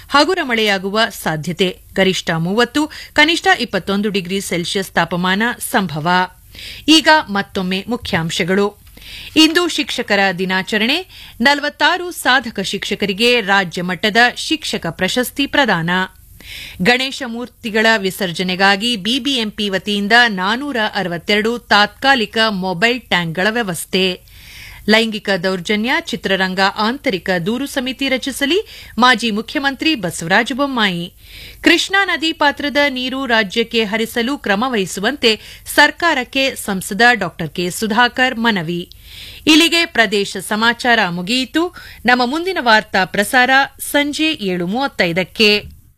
ಹಗುರ ಮಳೆಯಾಗುವ ಸಾಧ್ಯತೆ ಗರಿಷ್ಠ ಮೂವತ್ತು ಕನಿಷ್ಠ ಇಪ್ಪತ್ತೊಂದು ಡಿಗ್ರಿ ಸೆಲ್ಸಿಯಸ್ ತಾಪಮಾನ ಸಂಭವ ಈಗ ಮತ್ತೊಮ್ಮೆ ಮುಖ್ಯಾಂಶಗಳು ಇಂದು ಶಿಕ್ಷಕರ ದಿನಾಚರಣೆ ನಲವತ್ತಾರು ಸಾಧಕ ಶಿಕ್ಷಕರಿಗೆ ರಾಜ್ಯ ಮಟ್ಟದ ಶಿಕ್ಷಕ ಪ್ರಶಸ್ತಿ ಪ್ರದಾನ ಗಣೇಶ ಮೂರ್ತಿಗಳ ವಿಸರ್ಜನೆಗಾಗಿ ಬಿಬಿಎಂಪಿ ವತಿಯಿಂದ ನಾನೂರ ಅರವತ್ತೆರಡು ತಾತ್ಕಾಲಿಕ ಮೊಬೈಲ್ ಟ್ಯಾಂಕ್ಗಳ ವ್ಯವಸ್ಥೆ ಲೈಂಗಿಕ ದೌರ್ಜನ್ಯ ಚಿತ್ರರಂಗ ಆಂತರಿಕ ದೂರು ಸಮಿತಿ ರಚಿಸಲಿ ಮಾಜಿ ಮುಖ್ಯಮಂತ್ರಿ ಬಸವರಾಜ ಬೊಮ್ಮಾಯಿ ಕೃಷ್ಣಾ ನದಿ ಪಾತ್ರದ ನೀರು ರಾಜ್ಯಕ್ಕೆ ಹರಿಸಲು ಕ್ರಮ ವಹಿಸುವಂತೆ ಸರ್ಕಾರಕ್ಕೆ ಸಂಸದ ಡಾ ಕೆ ಸುಧಾಕರ್ ಮನವಿ ಇಲ್ಲಿಗೆ ಪ್ರದೇಶ ಸಮಾಚಾರ ಮುಗಿಯಿತು ನಮ್ಮ ಮುಂದಿನ ವಾರ್ತಾ ಪ್ರಸಾರ ಸಂಜೆ ಏಳು ಮೂವತ್ತೈದಕ್ಕೆ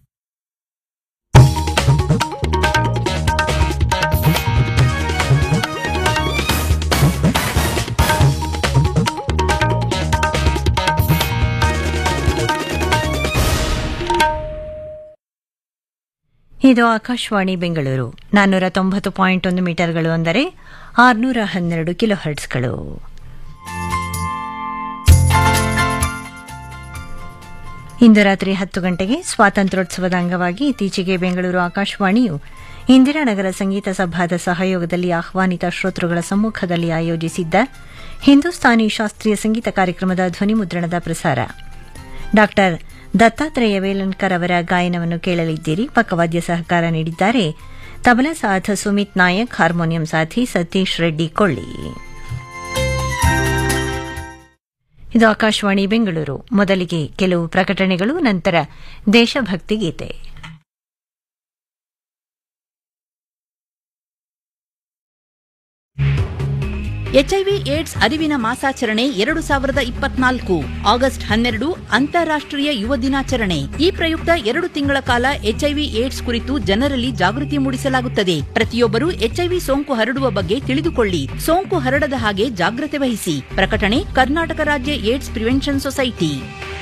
ಇದು ಆಕಾಶವಾಣಿ ಬೆಂಗಳೂರು ನಾನ್ನೂರ ತೊಂಬತ್ತು ಪಾಯಿಂಟ್ ಒಂದು ಮೀಟರ್ಗಳು ಅಂದರೆ ಆರುನೂರ ಹನ್ನೆರಡು ಕಿಲೋ ಹರ್ಟ್ಸ್ಗಳು ಇಂದು ರಾತ್ರಿ ಹತ್ತು ಗಂಟೆಗೆ ಸ್ವಾತಂತ್ರ್ಯೋತ್ಸವದ ಅಂಗವಾಗಿ ಇತ್ತೀಚೆಗೆ ಬೆಂಗಳೂರು ಆಕಾಶವಾಣಿಯು ಇಂದಿರಾನಗರ ಸಂಗೀತ ಸಭಾದ ಸಹಯೋಗದಲ್ಲಿ ಆಹ್ವಾನಿತ ಶ್ರೋತೃಗಳ ಸಮ್ಮುಖದಲ್ಲಿ ಆಯೋಜಿಸಿದ್ದ ಹಿಂದೂಸ್ತಾನಿ ಶಾಸ್ತ್ರೀಯ ಸಂಗೀತ ಕಾರ್ಯಕ್ರಮದ ಧ್ವನಿಮುದ್ರಣದ ಪ್ರಸಾರ ಡಾ ದತ್ತಾತ್ರೇಯ ವೇಲನ್ಕರ್ ಅವರ ಗಾಯನವನ್ನು ಕೇಳಲಿದ್ದೀರಿ ಪಕ್ಕವಾದ್ಯ ಸಹಕಾರ ನೀಡಿದ್ದಾರೆ ತಬಲಾ ಸಾಥ ಸುಮಿತ್ ನಾಯಕ್ ಹಾರ್ಮೋನಿಯಂ ಸಾಥಿ ಸತೀಶ್ ರೆಡ್ಡಿ ಕೊಳ್ಳಿ ಇದು ಆಕಾಶವಾಣಿ ಬೆಂಗಳೂರು ಮೊದಲಿಗೆ ಕೆಲವು ಪ್ರಕಟಣೆಗಳು ನಂತರ ದೇಶಭಕ್ತಿ ಗೀತೆ ಎಚ್ಐವಿ ಏಡ್ಸ್ ಅರಿವಿನ ಮಾಸಾಚರಣೆ ಎರಡು ಸಾವಿರದ ಇಪ್ಪತ್ನಾಲ್ಕು ಆಗಸ್ಟ್ ಹನ್ನೆರಡು ಅಂತಾರಾಷ್ಟ್ರೀಯ ಯುವ ದಿನಾಚರಣೆ ಈ ಪ್ರಯುಕ್ತ ಎರಡು ತಿಂಗಳ ಕಾಲ ಎಚ್ಐವಿ ಏಡ್ಸ್ ಕುರಿತು ಜನರಲ್ಲಿ ಜಾಗೃತಿ ಮೂಡಿಸಲಾಗುತ್ತದೆ ಪ್ರತಿಯೊಬ್ಬರು ಎಚ್ಐವಿ ಸೋಂಕು ಹರಡುವ ಬಗ್ಗೆ ತಿಳಿದುಕೊಳ್ಳಿ ಸೋಂಕು ಹರಡದ ಹಾಗೆ ಜಾಗ್ರತೆ ವಹಿಸಿ ಪ್ರಕಟಣೆ ಕರ್ನಾಟಕ ರಾಜ್ಯ ಏಡ್ಸ್ ಪ್ರಿವೆನ್ಷನ್ ಸೊಸೈಟಿ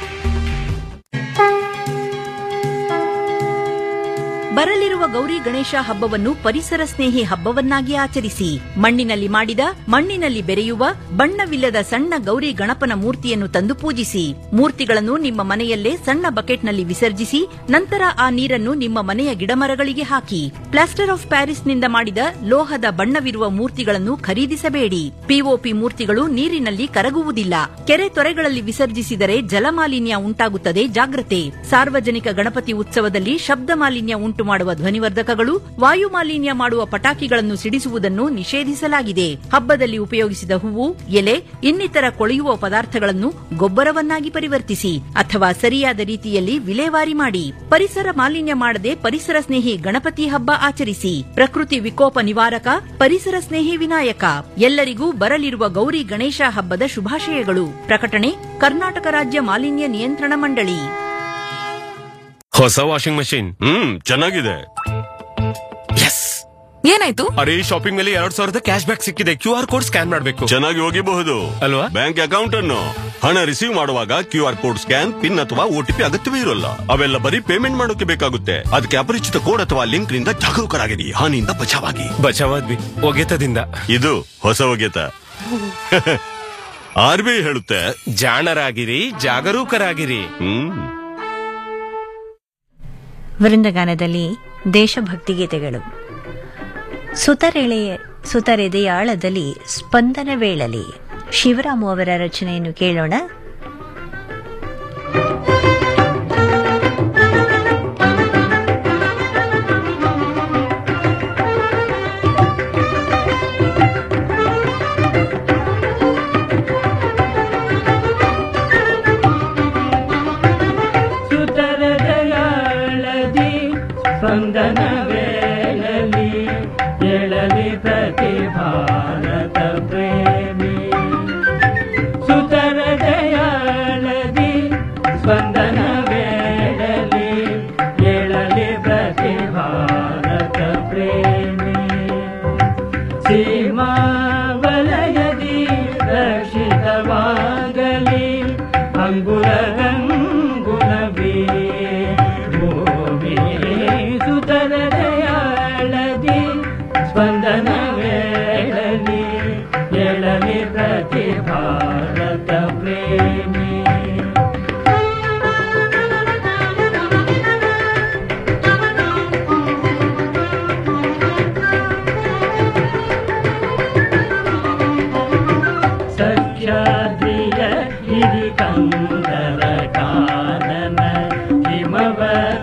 ಬರಲಿರುವ ಗೌರಿ ಗಣೇಶ ಹಬ್ಬವನ್ನು ಪರಿಸರ ಸ್ನೇಹಿ ಹಬ್ಬವನ್ನಾಗಿ ಆಚರಿಸಿ ಮಣ್ಣಿನಲ್ಲಿ ಮಾಡಿದ ಮಣ್ಣಿನಲ್ಲಿ ಬೆರೆಯುವ ಬಣ್ಣವಿಲ್ಲದ ಸಣ್ಣ ಗೌರಿ ಗಣಪನ ಮೂರ್ತಿಯನ್ನು ತಂದು ಪೂಜಿಸಿ ಮೂರ್ತಿಗಳನ್ನು ನಿಮ್ಮ ಮನೆಯಲ್ಲೇ ಸಣ್ಣ ಬಕೆಟ್ನಲ್ಲಿ ವಿಸರ್ಜಿಸಿ ನಂತರ ಆ ನೀರನ್ನು ನಿಮ್ಮ ಮನೆಯ ಗಿಡಮರಗಳಿಗೆ ಹಾಕಿ ಪ್ಲಾಸ್ಟರ್ ಆಫ್ ಪ್ಯಾರಿಸ್ನಿಂದ ಮಾಡಿದ ಲೋಹದ ಬಣ್ಣವಿರುವ ಮೂರ್ತಿಗಳನ್ನು ಖರೀದಿಸಬೇಡಿ ಪಿಒಪಿ ಮೂರ್ತಿಗಳು ನೀರಿನಲ್ಲಿ ಕರಗುವುದಿಲ್ಲ ಕೆರೆ ತೊರೆಗಳಲ್ಲಿ ವಿಸರ್ಜಿಸಿದರೆ ಜಲಮಾಲಿನ್ಯ ಉಂಟಾಗುತ್ತದೆ ಜಾಗ್ರತೆ ಸಾರ್ವಜನಿಕ ಗಣಪತಿ ಉತ್ಸವದಲ್ಲಿ ಶಬ್ದ ಮಾಲಿನ್ಯ ಉಂಟು ಮಾಡುವ ಧ್ವನಿವರ್ಧಕಗಳು ವಾಯು ಮಾಲಿನ್ಯ ಮಾಡುವ ಪಟಾಕಿಗಳನ್ನು ಸಿಡಿಸುವುದನ್ನು ನಿಷೇಧಿಸಲಾಗಿದೆ ಹಬ್ಬದಲ್ಲಿ ಉಪಯೋಗಿಸಿದ ಹೂವು ಎಲೆ ಇನ್ನಿತರ ಕೊಳೆಯುವ ಪದಾರ್ಥಗಳನ್ನು ಗೊಬ್ಬರವನ್ನಾಗಿ ಪರಿವರ್ತಿಸಿ ಅಥವಾ ಸರಿಯಾದ ರೀತಿಯಲ್ಲಿ ವಿಲೇವಾರಿ ಮಾಡಿ ಪರಿಸರ ಮಾಲಿನ್ಯ ಮಾಡದೆ ಪರಿಸರ ಸ್ನೇಹಿ ಗಣಪತಿ ಹಬ್ಬ ಆಚರಿಸಿ ಪ್ರಕೃತಿ ವಿಕೋಪ ನಿವಾರಕ ಪರಿಸರ ಸ್ನೇಹಿ ವಿನಾಯಕ ಎಲ್ಲರಿಗೂ ಬರಲಿರುವ ಗೌರಿ ಗಣೇಶ ಹಬ್ಬದ ಶುಭಾಶಯಗಳು ಪ್ರಕಟಣೆ ಕರ್ನಾಟಕ ರಾಜ್ಯ ಮಾಲಿನ್ಯ ನಿಯಂತ್ರಣ ಮಂಡಳಿ ಹೊಸ ವಾಷಿಂಗ್ ಮಷಿನ್ ಹ್ಮ್ ಚೆನ್ನಾಗಿದೆ ಎಸ್ ಏನಾಯ್ತು ಅರೆ ಶಾಪಿಂಗ್ ಮೇಲೆ ಎರಡ್ ಸಾವಿರದ ಕ್ಯಾಶ್ ಬ್ಯಾಕ್ ಸಿಕ್ಕಿದೆ ಕ್ಯೂ ಆರ್ ಕೋಡ್ ಸ್ಕ್ಯಾನ್ ಮಾಡಬೇಕು ಚೆನ್ನಾಗಿ ಹೋಗಿಬಹುದು ಅಲ್ವಾ? ಬ್ಯಾಂಕ್ ಅಕೌಂಟ್ ಅನ್ನು ಹಣ ರಿಸೀವ್ ಮಾಡುವಾಗ Q R code scan pin ಅಥವಾ ಓಟಿಪಿ ಅಗತ್ಯವೇ ಇರೋಲ್ಲ ಅವೆಲ್ಲ ಬರೀ ಪೇಮೆಂಟ್ ಮಾಡೋಕೆ ಬೇಕಾಗುತ್ತೆ ಅದಕ್ಕೆ ಅಪರಿಚಿತ ಕೋಡ್ ಅಥವಾ ಲಿಂಕ್ ನಿಂದ ಜಾಗರೂಕರಾಗಿರಿ ಹಾನಿಯಿಂದ ಬಚಾವಾಗಿ ಬಚಾವಾದ್ವಿ ಒಗೆತದಿಂದ ಇದು ಹೊಸ ಒಗೆತ ಆರ್ ಬಿ ಐ ಹೇಳುತ್ತೆ ಜಾಣರಾಗಿರಿ ಜಾಗರೂಕರಾಗಿರಿ ಹ್ಮ್ ವೃಂದಗಾನದಲ್ಲಿ ದೇಶಭಕ್ತಿ ಗೀತೆಗಳು ಸುತರೆಳೆಯ ಸುತರೆದೆಯಾಳದಲ್ಲಿ ಸ್ಪಂದನ ವೇಳಲಿ ಶಿವರಾಮು ಅವರ ರಚನೆಯನ್ನು ಕೇಳೋಣ ಸುತರದಯಾಳದಿ ಸ್ಪಂದನ ವೇಳಲಿ ಎಳಲಿ ಪ್ರತಿ ಭಾರತ ಪ್ರೇಮಿ ಸುತರದಯಾಳದಿ ಸ್ಪಂದನ ವೇಳಲಿ ಎಳಲಿ ಪ್ರತಿ ಭಾರತ ಪ್ರೇಮಿ ಸೀಮಾ ವಲಯದಿ ರಕ್ಷಿತವಾಗಲಿ ಅಂಗುರಗಂಗುಲವಿ ಭೂಮಿ ಸುತರದೆ ಭವ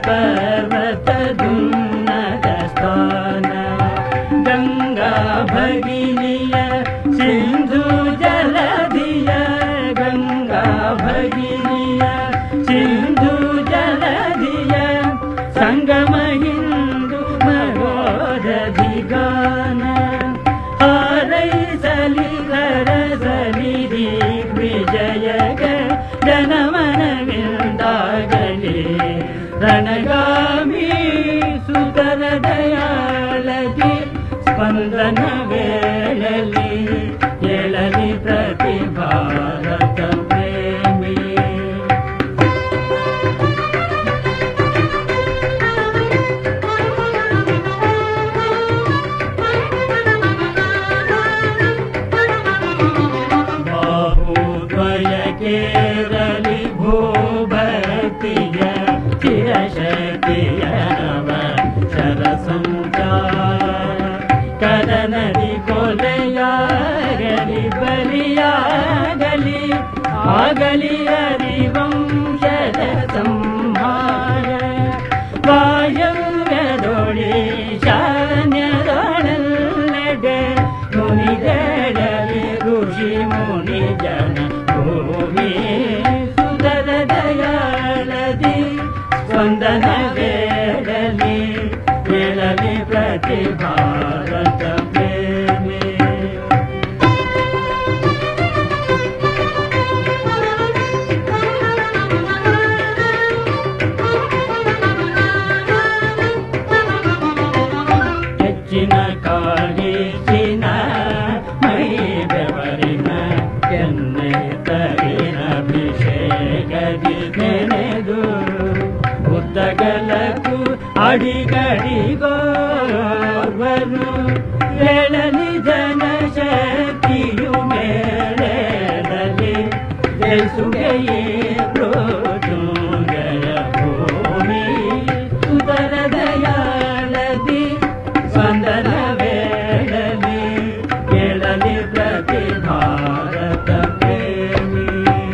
ಪರ್ವತದುನ್ನತ ಸ್ಥಾನ ಗಂಗಾ ಭಗಿನಿಯ ಸಿಂಧು ಜಲಧಿಯ ಗಂಗಾ ಭಗಿನಿಯ ಸಿಂಧು ಜಲಧಿಯ ಸಂಗಮ ಹಿಂದೂ ಮಗೋರಧಿ ಗಾನ ಹಾರೈಸಲಿ ಹರಸಲಿ ದಿಗ್ವಿಜಯಗ ಜನಮನವಿಂದಾಗಲಿ ರಣಗಾಮಿ ಸುತರ ದಯಾಳಗಿ ಸ್ಪಂದನ ವೇಳಲಿ ಏಳಲಿ ಪ್ರತಿ ಭಾರತ ಪ್ರೇಮಿ ಬಾಹುದ್ವಯ ಕೇರಲಿ ಭೂಭಕ್ತಿಯ ಚಿರಶಕ್ತಿಯ ನವ ಶರ ಸಂಚಾರ ಕದನದಿ ಕೊಲೆಯಾಗಲಿ ಬಲಿಯಾಗಲಿ ಆಗಲಿ ಹರಿವಂಶದ ಸಂಹಾರ ವಾಯವ್ಯದೊಳಿ ಶಾನ್ಯದೊಳಲ್ಲೆಡೆ ಮುನಿಗಳಲಿ ಋಷಿ ಮುನಿ ಜನ ಭೂಮಿ ಸುಧರ ದಯಾಳದಿ ಸ್ಪಂದನ ವೇಳಲಿ ಹೇಳಲಿ ಪ್ರತಿ ಭಾರತ ಪ್ರೇಮಿ ಹೆಚ್ಚಿನ ಕಾಳಜಿನ ಮೈ ಬೆವರಿನ ಕೆನ್ನೆ ತರಿನ ಅಭಿಷೇಕದಿ ನೆನೆದು ಉದ್ದಗಲಕ್ಕೂ ಅಡಿಗಡಿಗೋರ್ವರು ಹೇಳಲಿ ಜನ ಶಕ್ತಿಯು ಮೇಳಲಿ ಜಯಿಸುಗೆಯೇ ಮೃತ್ಯುಂಜಯ ಭೂಮಿ ಸುತರ ದಯಾಳದಿ ಸ್ಪಂದನ ವೇಳಲಿ ಕೇಳಲಿ ಪ್ರತಿ ಭಾರತ ಪ್ರೇಮಿ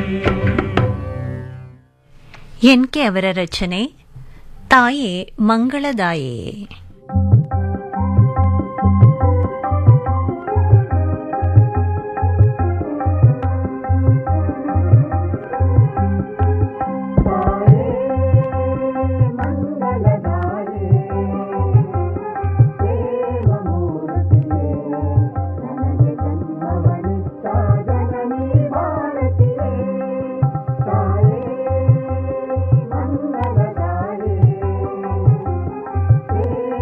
ಎನ್ಕೆ ಅವರ ರಚನೆ ತಾಯೇ ಮಂಗಳದಾಯೇ ಮಂಗಳದಾಯೇ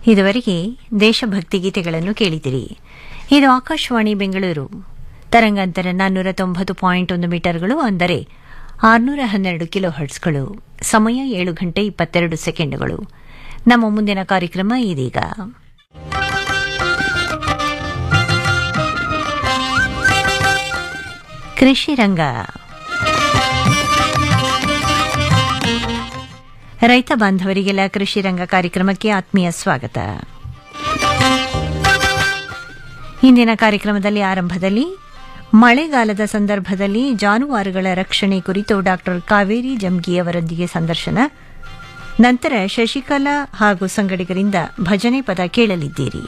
ಇದುವರೆಗೆ ದೇಶಭಕ್ತಿ ಗೀತೆಗಳನ್ನು ಕೇಳಿದಿರಿ ಇದು ಆಕಾಶವಾಣಿ ಬೆಂಗಳೂರು ತರಂಗಾಂತರ ನಾನ್ನೂರ ತೊಂಬತ್ತು ಪಾಯಿಂಟ್ ಒಂದು ಮೀಟರ್ಗಳು ಅಂದರೆ ಆರುನೂರ ಹನ್ನೆರಡು ಕಿಲೋ ಹರ್ಟ್ಸ್ಗಳು ಸಮಯ ಏಳು ಗಂಟೆ ಇಪ್ಪತ್ತೆರಡು ಸೆಕೆಂಡುಗಳು ನಮ್ಮ ಮುಂದಿನ ಕಾರ್ಯಕ್ರಮ ಇದೀಗ ಕೃಷಿ ರಂಗ ರೈತ ಬಾಂಧವರಿಗೆಲ್ಲ ಕೃಷಿ ರಂಗ ಕಾರ್ಯಕ್ರಮಕ್ಕೆ ಆತ್ಮೀಯ ಸ್ವಾಗತ ಇಂದಿನ ಕಾರ್ಯಕ್ರಮದಲ್ಲಿ ಆರಂಭದಲ್ಲಿ ಮಳೆಗಾಲದ ಸಂದರ್ಭದಲ್ಲಿ ಜಾನುವಾರುಗಳ ರಕ್ಷಣೆ ಕುರಿತು ಡಾಕ್ಟರ್ ಕಾವೇರಿ ಜಮ್ಗಿ ಅವರೊಂದಿಗೆ ಸಂದರ್ಶನ ನಂತರ ಶಶಿಕಲಾ ಹಾಗೂ ಸಂಗಡಿಗರಿಂದ ಭಜನೆ ಪದ ಕೇಳಲಿದ್ದೀರಿ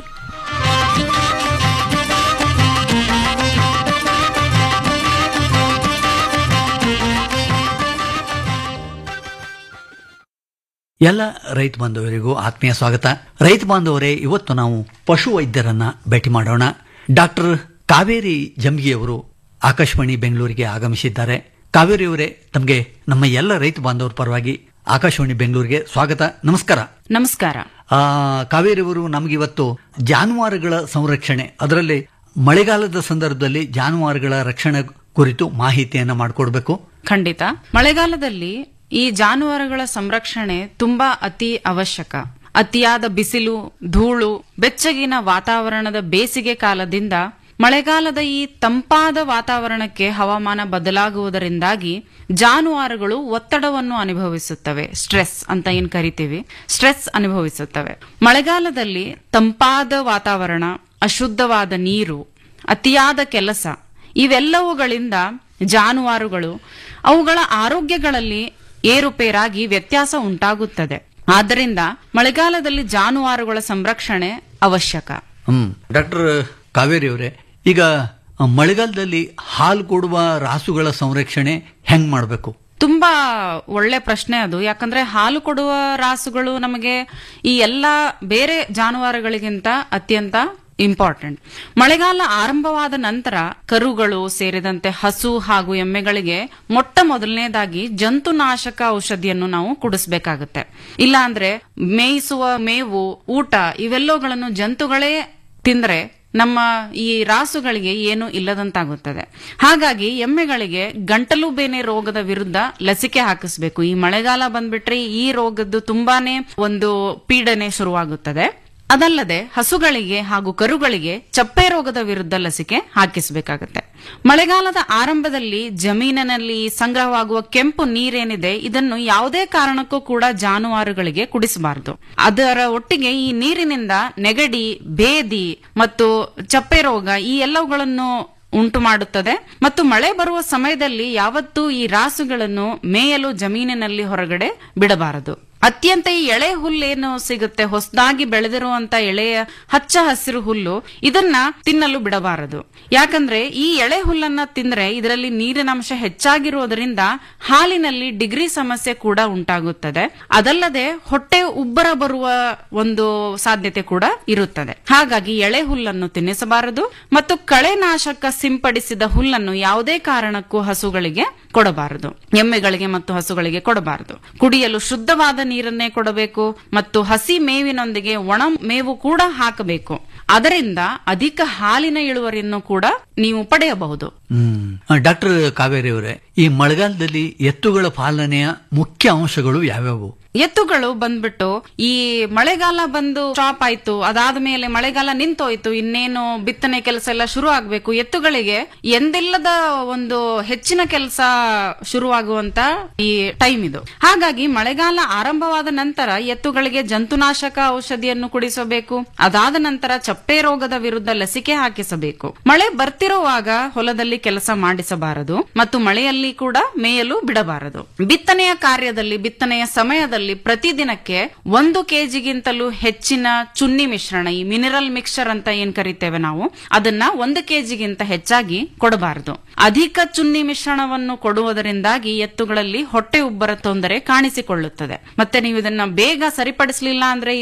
ಎಲ್ಲ ರೈತ ಬಾಂಧವರಿಗೂ ಆತ್ಮೀಯ ಸ್ವಾಗತ ರೈತ ಬಾಂಧವರೇ ಇವತ್ತು ನಾವು ಪಶು ವೈದ್ಯರನ್ನ ಭೇಟಿ ಮಾಡೋಣ ಡಾಕ್ಟರ್ ಕಾವೇರಿ ಜಂಬಿಗೆಯವರು ಆಕಾಶವಾಣಿ ಬೆಂಗಳೂರಿಗೆ ಆಗಮಿಸಿದ್ದಾರೆ ಕಾವೇರಿ ಅವರೇ ತಮಗೆ ನಮ್ಮ ಎಲ್ಲ ರೈತ ಬಾಂಧವರ ಪರವಾಗಿ ಆಕಾಶವಾಣಿ ಬೆಂಗಳೂರಿಗೆ ಸ್ವಾಗತ ನಮಸ್ಕಾರ ನಮಸ್ಕಾರ ಆ, ಕಾವೇರಿ ಅವರು ನಮಗಿವತ್ತು ಜಾನುವಾರುಗಳ ಸಂರಕ್ಷಣೆ ಅದರಲ್ಲಿ ಮಳೆಗಾಲದ ಸಂದರ್ಭದಲ್ಲಿ ಜಾನುವಾರುಗಳ ರಕ್ಷಣೆ ಕುರಿತು ಮಾಹಿತಿಯನ್ನ ಮಾಡಿಕೊಡ್ಬೇಕು ಖಂಡಿತ ಮಳೆಗಾಲದಲ್ಲಿ ಈ ಜಾನುವಾರುಗಳ ಸಂರಕ್ಷಣೆ ತುಂಬಾ ಅತಿ ಅವಶ್ಯಕ ಅತಿಯಾದ ಬಿಸಿಲು ಧೂಳು ಬೆಚ್ಚಗಿನ ವಾತಾವರಣದ ಬೇಸಿಗೆ ಕಾಲದಿಂದ ಮಳೆಗಾಲದ ಈ ತಂಪಾದ ವಾತಾವರಣಕ್ಕೆ ಹವಾಮಾನ ಬದಲಾಗುವುದರಿಂದಾಗಿ ಜಾನುವಾರುಗಳು ಒತ್ತಡವನ್ನು ಅನುಭವಿಸುತ್ತವೆ ಸ್ಟ್ರೆಸ್ ಅಂತ ಏನ್ ಕರಿತೀವಿ ಸ್ಟ್ರೆಸ್ ಅನುಭವಿಸುತ್ತವೆ ಮಳೆಗಾಲದಲ್ಲಿ ತಂಪಾದ ವಾತಾವರಣ ಅಶುದ್ಧವಾದ ನೀರು ಅತಿಯಾದ ಕೆಲಸ ಇವೆಲ್ಲವುಗಳಿಂದ ಜಾನುವಾರುಗಳು ಅವುಗಳ ಆರೋಗ್ಯಗಳಲ್ಲಿ ಏರುಪೇರಾಗಿ ವ್ಯತ್ಯಾಸ ಉಂಟಾಗುತ್ತದೆ ಆದ್ದರಿಂದ ಮಳೆಗಾಲದಲ್ಲಿ ಜಾನುವಾರುಗಳ ಸಂರಕ್ಷಣೆ ಅವಶ್ಯಕ ಹ್ಮ್ ಡಾಕ್ಟರ್ ಕಾವೇರಿ ಅವರೇ ಈಗ ಮಳೆಗಾಲದಲ್ಲಿ ಹಾಲು ಕೊಡುವ ರಾಸುಗಳ ಸಂರಕ್ಷಣೆ ಹೆಂಗ್ ಮಾಡಬೇಕು ತುಂಬಾ ಒಳ್ಳೆ ಪ್ರಶ್ನೆ ಅದು ಯಾಕಂದ್ರೆ ಹಾಲು ಕೊಡುವ ರಾಸುಗಳು ನಮಗೆ ಈ ಎಲ್ಲ ಬೇರೆ ಜಾನುವಾರುಗಳಿಗಿಂತ ಅತ್ಯಂತ ಇಂಪಾರ್ಟೆಂಟ್ ಮಳೆಗಾಲ ಆರಂಭವಾದ ನಂತರ ಕರುಗಳು ಸೇರಿದಂತೆ ಹಸು ಹಾಗೂ ಎಮ್ಮೆಗಳಿಗೆ ಮೊಟ್ಟ ಮೊದಲನೇದಾಗಿ ಜಂತುನಾಶಕ ಔಷಧಿಯನ್ನು ನಾವು ಕುಡಿಸ್ಬೇಕಾಗುತ್ತೆ ಇಲ್ಲ ಅಂದ್ರೆ ಮೇಯಿಸುವ ಮೇವು ಊಟ ಇವೆಲ್ಲವುಗಳನ್ನು ಜಂತುಗಳೇ ತಿಂದ್ರೆ ನಮ್ಮ ಈ ರಾಸುಗಳಿಗೆ ಏನು ಇಲ್ಲದಂತಾಗುತ್ತದೆ ಹಾಗಾಗಿ ಎಮ್ಮೆಗಳಿಗೆ ಗಂಟಲು ಬೇನೆ ರೋಗದ ವಿರುದ್ಧ ಲಸಿಕೆ ಹಾಕಿಸ್ಬೇಕು ಈ ಮಳೆಗಾಲ ಬಂದ್ಬಿಟ್ರೆ ಈ ರೋಗದ್ದು ತುಂಬಾನೇ ಒಂದು ಪೀಡನೆ ಶುರುವಾಗುತ್ತದೆ ಅದಲ್ಲದೆ ಹಸುಗಳಿಗೆ ಹಾಗೂ ಕರುಗಳಿಗೆ ಚಪ್ಪೆ ರೋಗದ ವಿರುದ್ಧ ಲಸಿಕೆ ಹಾಕಿಸಬೇಕಾಗುತ್ತೆ ಮಳೆಗಾಲದ ಆರಂಭದಲ್ಲಿ ಜಮೀನಿನಲ್ಲಿ ಸಂಗ್ರಹವಾಗುವ ಕೆಂಪು ನೀರೇನಿದೆ ಇದನ್ನು ಯಾವುದೇ ಕಾರಣಕ್ಕೂ ಕೂಡ ಜಾನುವಾರುಗಳಿಗೆ ಕುಡಿಸಬಾರದು ಅದರ ಒಟ್ಟಿಗೆ ಈ ನೀರಿನಿಂದ ನೆಗಡಿ ಬೇದಿ ಮತ್ತು ಚಪ್ಪೆ ರೋಗ ಈ ಎಲ್ಲವುಗಳನ್ನು ಉಂಟು ಮಾಡುತ್ತದೆ ಮತ್ತು ಮಳೆ ಬರುವ ಸಮಯದಲ್ಲಿ ಯಾವತ್ತೂ ಈ ರಾಸುಗಳನ್ನು ಮೇಯಲು ಜಮೀನಿನಲ್ಲಿ ಹೊರಗಡೆ ಬಿಡಬಾರದು ಅತ್ಯಂತ ಈ ಎಳೆ ಹುಲ್ಲೇನು ಸಿಗುತ್ತೆ ಹೊಸದಾಗಿ ಬೆಳೆದಿರುವಂತ ಎಳೆಯ ಹಚ್ಚ ಹಸಿರು ಹುಲ್ಲು ಇದನ್ನ ತಿನ್ನಲು ಬಿಡಬಾರದು ಯಾಕಂದ್ರೆ ಈ ಎಳೆ ಹುಲ್ಲನ್ನ ತಿಂದ್ರೆ ಇದರಲ್ಲಿ ನೀರಿನಂಶ ಹೆಚ್ಚಾಗಿರುವುದರಿಂದ ಹಾಲಿನಲ್ಲಿ ಡಿಗ್ರಿ ಸಮಸ್ಯೆ ಕೂಡ ಉಂಟಾಗುತ್ತದೆ ಅದಲ್ಲದೆ ಹೊಟ್ಟೆ ಉಬ್ಬರ ಬರುವ ಒಂದು ಸಾಧ್ಯತೆ ಕೂಡ ಇರುತ್ತದೆ ಹಾಗಾಗಿ ಎಳೆ ಹುಲ್ಲನ್ನು ತಿನ್ನಿಸಬಾರದು ಮತ್ತು ಕಳೆನಾಶಕ ಸಿಂಪಡಿಸಿದ ಹುಲ್ಲನ್ನು ಯಾವುದೇ ಕಾರಣಕ್ಕೂ ಹಸುಗಳಿಗೆ ಕೊಡಬಾರದು ಎಮ್ಮೆಗಳಿಗೆ ಮತ್ತು ಹಸುಗಳಿಗೆ ಕೊಡಬಾರದು ಕುಡಿಯಲು ಶುದ್ಧವಾದ ನೀರನ್ನೇ ಕೊಡಬೇಕು ಮತ್ತು ಹಸಿ ಮೇವಿನೊಂದಿಗೆ ಒಣ ಮೇವು ಕೂಡ ಹಾಕಬೇಕು ಅದರಿಂದ ಅಧಿಕ ಹಾಲಿನ ಇಳುವರಿಯನ್ನು ಕೂಡ ನೀವು ಪಡೆಯಬಹುದು ಹ್ಮ್ ಡಾಕ್ಟರ್ ಕಾವೇರಿ ಅವರೇ ಈ ಮಳೆಗಾಲದಲ್ಲಿ ಎತ್ತುಗಳ ಪಾಲನೆಯ ಮುಖ್ಯ ಅಂಶಗಳು ಯಾವ್ಯಾವು ಎತ್ತುಗಳು ಬಂದ್ಬಿಟ್ಟು ಈ ಮಳೆಗಾಲ ಬಂದು ಸ್ಟಾಪ್ ಆಯ್ತು ಅದಾದ ಮೇಲೆ ಮಳೆಗಾಲ ನಿಂತೋಯ್ತು ಇನ್ನೇನು ಬಿತ್ತನೆ ಕೆಲಸ ಎಲ್ಲ ಶುರು ಆಗ್ಬೇಕು ಎತ್ತುಗಳಿಗೆ ಎಂದಿಲ್ಲದ ಒಂದು ಹೆಚ್ಚಿನ ಕೆಲಸ ಶುರುವಾಗುವಂತ ಈ ಟೈಮ್ ಇದು ಹಾಗಾಗಿ ಮಳೆಗಾಲ ಆರಂಭವಾದ ನಂತರ ಎತ್ತುಗಳಿಗೆ ಜಂತುನಾಶಕ ಔಷಧಿಯನ್ನು ಕುಡಿಸಬೇಕು ಅದಾದ ನಂತರ ಚಪ್ಪೆ ರೋಗದ ವಿರುದ್ಧ ಲಸಿಕೆ ಹಾಕಿಸಬೇಕು ಮಳೆ ಬರ್ತಿರುವಾಗ ಹೊಲದಲ್ಲಿ ಕೆಲಸ ಮಾಡಿಸಬಾರದು ಮತ್ತು ಮಳೆಯಲ್ಲಿ ಕೂಡ ಮೇಯಲು ಬಿಡಬಾರದು ಬಿತ್ತನೆಯ ಕಾರ್ಯದಲ್ಲಿ ಬಿತ್ತನೆಯ ಸಮಯದಲ್ಲಿ ಪ್ರತಿದಿನಕ್ಕೆ ಒಂದು ಕೆಜಿಗಿಂತಲೂ ಹೆಚ್ಚಿನ ಚುನ್ನಿ ಮಿಶ್ರಣ ಈ ಮಿನರಲ್ ಮಿಕ್ಸ್ಚರ್ ಅಂತ ಏನ್ ಕರಿತೇವೆ ನಾವು ಅದನ್ನ ಒಂದು ಕೆಜಿಗಿಂತ ಹೆಚ್ಚಾಗಿ ಕೊಡಬಾರದು ಅಧಿಕ ಚುನ್ನಿ ಮಿಶ್ರಣವನ್ನು ಕೊಡುವುದರಿಂದಾಗಿ ಎತ್ತುಗಳಲ್ಲಿ ಹೊಟ್ಟೆ ಉಬ್ಬರ ತೊಂದರೆ ಕಾಣಿಸಿಕೊಳ್ಳುತ್ತದೆ ಮತ್ತೆ ನೀವು ಇದನ್ನ ಬೇಗ ಸರಿಪಡಿಸಲಿಲ್ಲ ಅಂದ್ರೆ ಇದು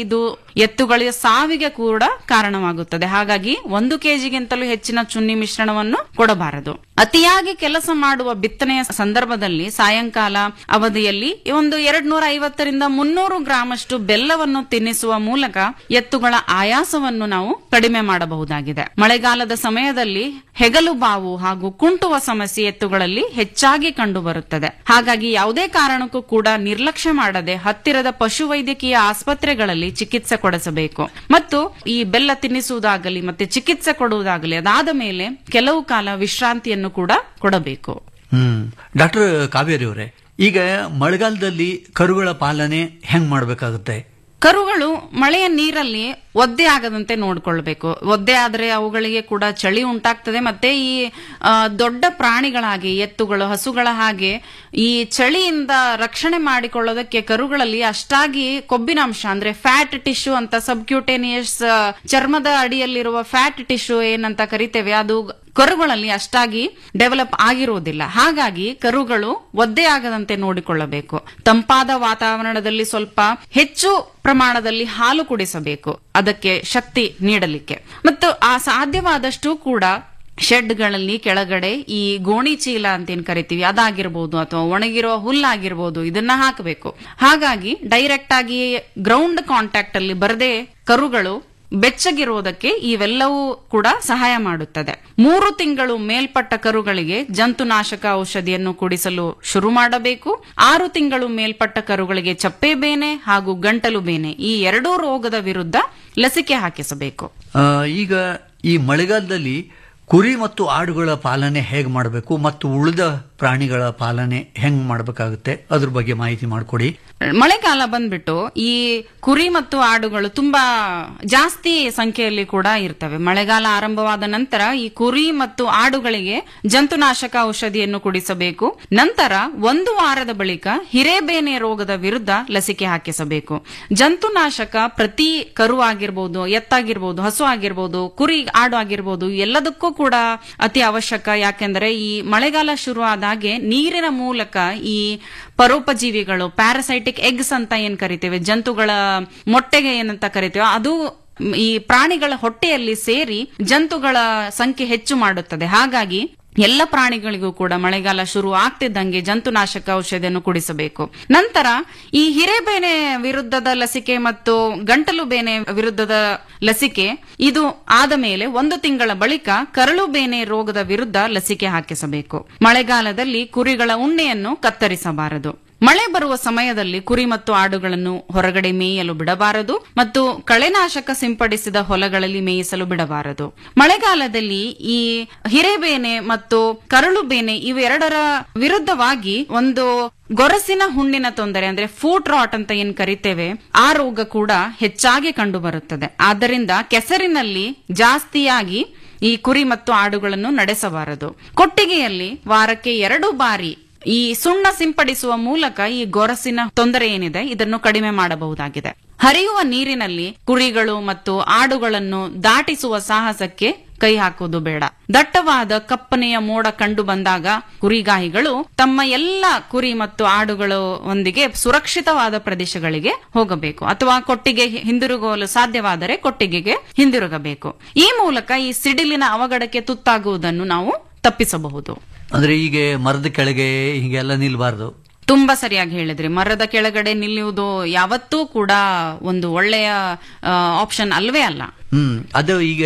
ಎತ್ತುಗಳ ಸಾವಿಗೆ ಕೂಡ ಕಾರಣವಾಗುತ್ತದೆ ಹಾಗಾಗಿ ಒಂದು ಕೆಜಿಗಿಂತಲೂ ಹೆಚ್ಚಿನ ಚುನ್ನಿ ಮಿಶ್ರಣವನ್ನು ಕೊಡಬಾರದು ಅತಿಯಾಗಿ ಕೆಲಸ ಮಾಡುವ ಬಿತ್ತನೆಯ ಸಂದರ್ಭದಲ್ಲಿ ಸಾಯಂಕಾಲ ಅವಧಿಯಲ್ಲಿ ಒಂದು ಎರಡ್ ನೂರ ಐವತ್ತರಿಂದ ಮುನ್ನೂರು ಗ್ರಾಂ ಅಷ್ಟು ಬೆಲ್ಲವನ್ನು ತಿನ್ನಿಸುವ ಮೂಲಕ ಎತ್ತುಗಳ ಆಯಾಸವನ್ನು ನಾವು ಕಡಿಮೆ ಮಾಡಬಹುದಾಗಿದೆ ಮಳೆಗಾಲದ ಸಮಯದಲ್ಲಿ ಹೆಗಲು ಬಾವು ಹಾಗೂ ಕುಂಟುವ ಸಮಸ್ಯೆ ಎತ್ತುಗಳಲ್ಲಿ ಹೆಚ್ಚಾಗಿ ಕಂಡುಬರುತ್ತದೆ ಹಾಗಾಗಿ ಯಾವುದೇ ಕಾರಣಕ್ಕೂ ಕೂಡ ನಿರ್ಲಕ್ಷ್ಯ ಮಾಡದೆ ಹತ್ತಿರದ ಪಶುವೈದ್ಯಕೀಯ ಆಸ್ಪತ್ರೆಗಳಲ್ಲಿ ಚಿಕಿತ್ಸೆ ಕೊಡಿಸಬೇಕು ಮತ್ತು ಈ ಬೆಲ್ಲ ತಿನ್ನಿಸುವುದಾಗಲಿ ಮತ್ತೆ ಚಿಕಿತ್ಸೆ ಕೊಡುವುದಾಗಲಿ ಅದಾದ ಮೇಲೆ ಕೆಲವು ಕಾಲ ವಿಶ್ರಾಂತಿಯನ್ನು ಕೂಡ ಕೊಡಬೇಕು ಹ್ಮ್ ಡಾಕ್ಟರ್ ಕಾವೇರಿ ಅವರೇ ಈಗ ಮಳೆಗಾಲದಲ್ಲಿ ಕರುಗಳ ಪಾಲನೆ ಹೆಂಗ್ ಮಾಡ್ಬೇಕಾಗುತ್ತೆ ಕರುಗಳು ಮಳೆಯ ನೀರಲ್ಲಿ ಒದ್ದೆ ಆಗದಂತೆ ನೋಡ್ಕೊಳ್ಬೇಕು ಒದ್ದೆ ಆದ್ರೆ ಅವುಗಳಿಗೆ ಕೂಡ ಚಳಿ ಉಂಟಾಗ್ತದೆ ಮತ್ತೆ ಈ ಆ, ದೊಡ್ಡ ಪ್ರಾಣಿಗಳಾಗಿ ಎತ್ತುಗಳು ಹಸುಗಳ ಹಾಗೆ ಈ ಚಳಿಯಿಂದ ರಕ್ಷಣೆ ಮಾಡಿಕೊಳ್ಳೋದಕ್ಕೆ ಕರುಗಳಲ್ಲಿ ಅಷ್ಟಾಗಿ ಕೊಬ್ಬಿನಾಂಶ ಅಂದ್ರೆ ಫ್ಯಾಟ್ ಟಿಶ್ಯೂ ಅಂತ ಸಬ್ಕ್ಯೂಟೇನಿಯಸ್ ಚರ್ಮದ ಅಡಿಯಲ್ಲಿರುವ ಫ್ಯಾಟ್ ಟಿಶ್ಯೂ ಏನಂತ ಕರಿತೇವೆ ಅದು ಕರುಗಳಲ್ಲಿ ಅಷ್ಟಾಗಿ ಡೆವಲಪ್ ಆಗಿರುವುದಿಲ್ಲ ಹಾಗಾಗಿ ಕರುಗಳು ಒದ್ದೆ ಆಗದಂತೆ ನೋಡಿಕೊಳ್ಳಬೇಕು ತಂಪಾದ ವಾತಾವರಣದಲ್ಲಿ ಸ್ವಲ್ಪ ಹೆಚ್ಚು ಪ್ರಮಾಣದಲ್ಲಿ ಹಾಲು ಕುಡಿಸಬೇಕು ಅದಕ್ಕೆ ಶಕ್ತಿ ನೀಡಲಿಕ್ಕೆ ಮತ್ತು ಆ ಸಾಧ್ಯವಾದಷ್ಟು ಕೂಡ ಶೆಡ್ಗಳಲ್ಲಿ ಕೆಳಗಡೆ ಈ ಗೋಣಿ ಚೀಲ ಅಂತ ಏನ್ ಕರಿತೀವಿ ಅದಾಗಿರ್ಬೋದು ಅಥವಾ ಒಣಗಿರುವ ಹುಲ್ಲಾಗಿರ್ಬೋದು ಇದನ್ನ ಹಾಕಬೇಕು ಹಾಗಾಗಿ ಡೈರೆಕ್ಟ್ ಆಗಿ ಗ್ರೌಂಡ್ ಕಾಂಟ್ಯಾಕ್ಟ್ ಅಲ್ಲಿ ಬರದೆ ಕರುಗಳು ಬೆಚ್ಚಗಿರುವುದಕ್ಕೆ ಇವೆಲ್ಲವೂ ಕೂಡ ಸಹಾಯ ಮಾಡುತ್ತದೆ ಮೂರು ತಿಂಗಳು ಮೇಲ್ಪಟ್ಟ ಕರುಗಳಿಗೆ ಜಂತುನಾಶಕ ಔಷಧಿಯನ್ನು ಕುಡಿಸಲು ಶುರು ಮಾಡಬೇಕು ಆರು ತಿಂಗಳು ಮೇಲ್ಪಟ್ಟ ಕರುಗಳಿಗೆ ಚಪ್ಪೆ ಬೇನೆ ಹಾಗೂ ಗಂಟಲು ಬೇನೆ ಈ ಎರಡೂ ರೋಗದ ವಿರುದ್ಧ ಲಸಿಕೆ ಹಾಕಿಸಬೇಕು ಆ, ಈಗ ಈ ಮಳೆಗಾಲದಲ್ಲಿ ಕುರಿ ಮತ್ತು ಆಡುಗಳ ಪಾಲನೆ ಹೇಗೆ ಮಾಡಬೇಕು ಮತ್ತು ಉಳಿದ ಪ್ರಾಣಿಗಳ ಪಾಲನೆ ಹೆಂಗ್ ಮಾಡಬೇಕಾಗುತ್ತೆ ಅದ್ರ ಬಗ್ಗೆ ಮಾಹಿತಿ ಮಾಡಿಕೊಡಿ ಮಳೆಗಾಲ ಬಂದ್ಬಿಟ್ಟು ಈ ಕುರಿ ಮತ್ತು ಆಡುಗಳು ತುಂಬಾ ಜಾಸ್ತಿ ಸಂಖ್ಯೆಯಲ್ಲಿ ಕೂಡ ಇರ್ತವೆ ಮಳೆಗಾಲ ಆರಂಭವಾದ ನಂತರ ಈ ಕುರಿ ಮತ್ತು ಆಡುಗಳಿಗೆ ಜಂತುನಾಶಕ ಔಷಧಿಯನ್ನು ಕುಡಿಸಬೇಕು ನಂತರ ಒಂದು ವಾರದ ಬಳಿಕ ಹಿರೇಬೇನೆ ರೋಗದ ವಿರುದ್ಧ ಲಸಿಕೆ ಹಾಕಿಸಬೇಕು ಜಂತುನಾಶಕ ಪ್ರತಿ ಕರು ಆಗಿರ್ಬೋದು ಎತ್ತಾಗಿರ್ಬೋದು ಹಸು ಆಗಿರ್ಬೋದು ಕುರಿ ಆಡು ಆಗಿರ್ಬೋದು ಎಲ್ಲದಕ್ಕೂ ಕೂಡ ಅತಿ ಅವಶ್ಯಕ ಯಾಕೆಂದ್ರೆ ಈ ಮಳೆಗಾಲ ಶುರು ಆದಾಗೆ ನೀರಿನ ಮೂಲಕ ಈ ಪರೋಪಜೀವಿಗಳು ಪ್ಯಾರಾಸೈಟಿಕ್ ಎಗ್ಸ್ ಅಂತ ಏನ್ ಕರಿತೇವೆ ಜಂತುಗಳ ಮೊಟ್ಟೆಗೆ ಏನಂತ ಕರಿತೇವೆ ಅದು ಈ ಪ್ರಾಣಿಗಳ ಹೊಟ್ಟೆಯಲ್ಲಿ ಸೇರಿ ಜಂತುಗಳ ಸಂಖ್ಯೆ ಹೆಚ್ಚು ಮಾಡುತ್ತದೆ ಹಾಗಾಗಿ ಎಲ್ಲ ಪ್ರಾಣಿಗಳಿಗೂ ಕೂಡ ಮಳೆಗಾಲ ಶುರು ಆಗ್ತಿದ್ದಂಗೆ ಜಂತುನಾಶಕ ಔಷಧಿಯನ್ನು ಕುಡಿಸಬೇಕು ನಂತರ ಈ ಹಿರೇಬೇನೆ ವಿರುದ್ಧದ ಲಸಿಕೆ ಮತ್ತು ಗಂಟಲು ಬೇನೆ ವಿರುದ್ಧದ ಲಸಿಕೆ ಇದು ಆದ ಮೇಲೆ ಒಂದು ತಿಂಗಳ ಬಳಿಕ ಕರಳು ಬೇನೆ ರೋಗದ ವಿರುದ್ಧ ಲಸಿಕೆ ಹಾಕಿಸಬೇಕು ಮಳೆಗಾಲದಲ್ಲಿ ಕುರಿಗಳ ಉಣ್ಣೆಯನ್ನು ಕತ್ತರಿಸಬಾರದು ಮಳೆ ಬರುವ ಸಮಯದಲ್ಲಿ ಕುರಿ ಮತ್ತು ಆಡುಗಳನ್ನು ಹೊರಗಡೆ ಮೇಯಲು ಬಿಡಬಾರದು ಮತ್ತು ಕಳೆನಾಶಕ ಸಿಂಪಡಿಸಿದ ಹೊಲಗಳಲ್ಲಿ ಮೇಯಿಸಲು ಬಿಡಬಾರದು ಮಳೆಗಾಲದಲ್ಲಿ ಈ ಹಿರೇಬೇನೆ ಮತ್ತು ಕರಳು ಬೇನೆ ಇವೆರಡರ ವಿರುದ್ಧವಾಗಿ ಒಂದು ಗೊರಸಿನ ಹುಣ್ಣಿನ ತೊಂದರೆ ಅಂದ್ರೆ ಫೂಟ್ ರಾಟ್ ಅಂತ ಏನ್ ಕರಿತೇವೆ ಆ ರೋಗ ಕೂಡ ಹೆಚ್ಚಾಗಿ ಕಂಡು ಬರುತ್ತದೆ ಆದ್ದರಿಂದ ಕೆಸರಿನಲ್ಲಿ ಜಾಸ್ತಿಯಾಗಿ ಈ ಕುರಿ ಮತ್ತು ಆಡುಗಳನ್ನು ನಡೆಸಬಾರದು ಕೊಟ್ಟಿಗೆಯಲ್ಲಿ ವಾರಕ್ಕೆ ಎರಡು ಬಾರಿ ಈ ಸುಣ್ಣ ಸಿಂಪಡಿಸುವ ಮೂಲಕ ಈ ಗೊರಸಿನ ತೊಂದರೆ ಏನಿದೆ ಇದನ್ನು ಕಡಿಮೆ ಮಾಡಬಹುದಾಗಿದೆ ಹರಿಯುವ ನೀರಿನಲ್ಲಿ ಕುರಿಗಳು ಮತ್ತು ಆಡುಗಳನ್ನು ದಾಟಿಸುವ ಸಾಹಸಕ್ಕೆ ಕೈ ಹಾಕುವುದು ಬೇಡ ದಟ್ಟವಾದ ಕಪ್ಪನೆಯ ಮೋಡ ಕಂಡು ಬಂದಾಗ ಕುರಿಗಾಹಿಗಳು ತಮ್ಮ ಎಲ್ಲ ಕುರಿ ಮತ್ತು ಆಡುಗಳು ಒಂದಿಗೆ ಸುರಕ್ಷಿತವಾದ ಪ್ರದೇಶಗಳಿಗೆ ಹೋಗಬೇಕು ಅಥವಾ ಕೊಟ್ಟಿಗೆ ಹಿಂದಿರುಗಲು ಸಾಧ್ಯವಾದರೆ ಕೊಟ್ಟಿಗೆಗೆ ಹಿಂದಿರುಗಬೇಕು ಈ ಮೂಲಕ ಈ ಸಿಡಿಲಿನ ಅವಘಡಕ್ಕೆ ತುತ್ತಾಗುವುದನ್ನು ನಾವು ತಪ್ಪಿಸಬಹುದು ಅಂದ್ರೆ ಈಗ ಮರದ ಕೆಳಗೆ ಹೀಗೆಲ್ಲ ನಿಲ್ಬಾರ್ದು ತುಂಬಾ ಸರಿಯಾಗಿ ಹೇಳಿದ್ರಿ ಮರದ ಕೆಳಗಡೆ ನಿಲ್ಲುವುದು ಯಾವತ್ತೂ ಕೂಡ ಒಂದು ಒಳ್ಳೆಯ ಆಪ್ಷನ್ ಅಲ್ವೇ ಅಲ್ಲ ಹ್ಮ್ ಅದು ಈಗ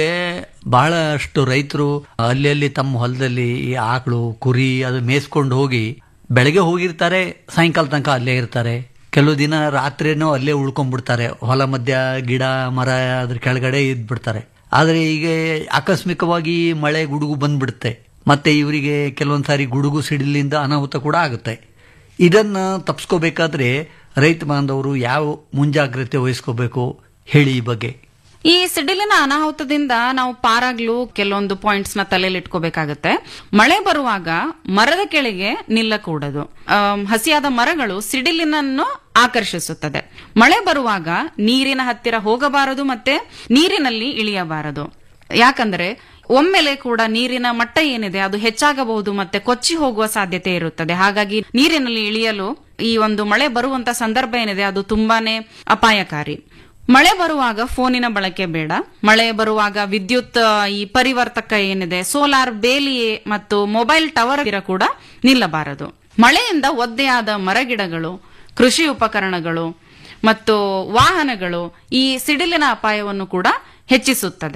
ಬಹಳಷ್ಟು ರೈತರು ಅಲ್ಲಿ ಅಲ್ಲಿ ತಮ್ಮ ಹೊಲದಲ್ಲಿ ಈ ಆಕಳು ಕುರಿ ಅದು ಮೇಯಿಸ್ಕೊಂಡು ಹೋಗಿ ಬೆಳಗ್ಗೆ ಹೋಗಿರ್ತಾರೆ ಸಾಯಂಕಾಲ ತನಕ ಅಲ್ಲೇ ಇರ್ತಾರೆ ಕೆಲವು ದಿನ ರಾತ್ರಿನೂ ಅಲ್ಲೇ ಉಳ್ಕೊಂಡ್ಬಿಡ್ತಾರೆ ಹೊಲ ಮಧ್ಯ ಗಿಡ ಮರ ಅದ್ರ ಕೆಳಗಡೆ ಇದ್ಬಿಡ್ತಾರೆ ಆದ್ರೆ ಈಗ ಆಕಸ್ಮಿಕವಾಗಿ ಮಳೆ ಗುಡುಗು ಬಂದ್ಬಿಡುತ್ತೆ ಮತ್ತೆ ಇವರಿಗೆ ಕೆಲವೊಂದ್ ಸಾರಿ ಗುಡುಗು ಸಿಡಿಲಿಂದ ಅನಾಹುತ ಕೂಡ ಆಗುತ್ತೆ ಇದನ್ನ ತಪ್ಪಿಸ್ಕೋಬೇಕಾದ್ರೆ ರೈತ ಬಾಂಧವರು ಯಾವ ಮುಂಜಾಗ್ರತೆ ವಹಿಸ್ಕೋಬೇಕು ಹೇಳಿ ಈ ಬಗ್ಗೆ ಈ ಸಿಡಿಲಿನ ಅನಾಹುತದಿಂದ ನಾವು ಪಾರಾಗ್ಲು ಕೆಲವೊಂದು ಪಾಯಿಂಟ್ಸ್ ನ ತಲೆಯಲ್ಲಿ ಇಟ್ಕೋಬೇಕಾಗತ್ತೆ ಮಳೆ ಬರುವಾಗ ಮರದ ಕೆಳಗೆ ನಿಲ್ಲಕೂಡದು ಆಮ್, ಹಸಿಯಾದ ಮರಗಳು ಸಿಡಿಲಿನನ್ನು ಆಕರ್ಷಿಸುತ್ತದೆ ಮಳೆ ಬರುವಾಗ ನೀರಿನ ಹತ್ತಿರ ಹೋಗಬಾರದು ಮತ್ತೆ ನೀರಿನಲ್ಲಿ ಇಳಿಯಬಾರದು ಯಾಕಂದ್ರೆ ಒಮ್ಮೆಲೆ ಕೂಡ ನೀರಿನ ಮಟ್ಟ ಏನಿದೆ ಅದು ಹೆಚ್ಚಾಗಬಹುದು ಮತ್ತೆ ಕೊಚ್ಚಿ ಹೋಗುವ ಸಾಧ್ಯತೆ ಇರುತ್ತದೆ ಹಾಗಾಗಿ ನೀರಿನಲ್ಲಿ ಇಳಿಯಲು ಈ ಒಂದು ಮಳೆ ಬರುವಂತ ಸಂದರ್ಭ ಏನಿದೆ ಅದು ತುಂಬಾನೇ ಅಪಾಯಕಾರಿ ಮಳೆ ಬರುವಾಗ ಫೋನಿನ ಬಳಕೆ ಬೇಡ ಮಳೆ ಬರುವಾಗ ವಿದ್ಯುತ್ ಆ, ಈ ಪರಿವರ್ತಕ ಏನಿದೆ ಸೋಲಾರ್ ಬೇಲಿ ಮತ್ತು ಮೊಬೈಲ್ ಟವರ್ ಹತ್ತಿರ ಕೂಡ ನಿಲ್ಲಬಾರದು ಮಳೆಯಿಂದ ಒದ್ದೆಯಾದ ಮರಗಿಡಗಳು ಕೃಷಿ ಉಪಕರಣಗಳು ಮತ್ತು ವಾಹನಗಳು ಈ ಸಿಡಿಲಿನ ಅಪಾಯವನ್ನು ಕೂಡ ಹೆಚ್ಚಿಸುತ್ತದೆ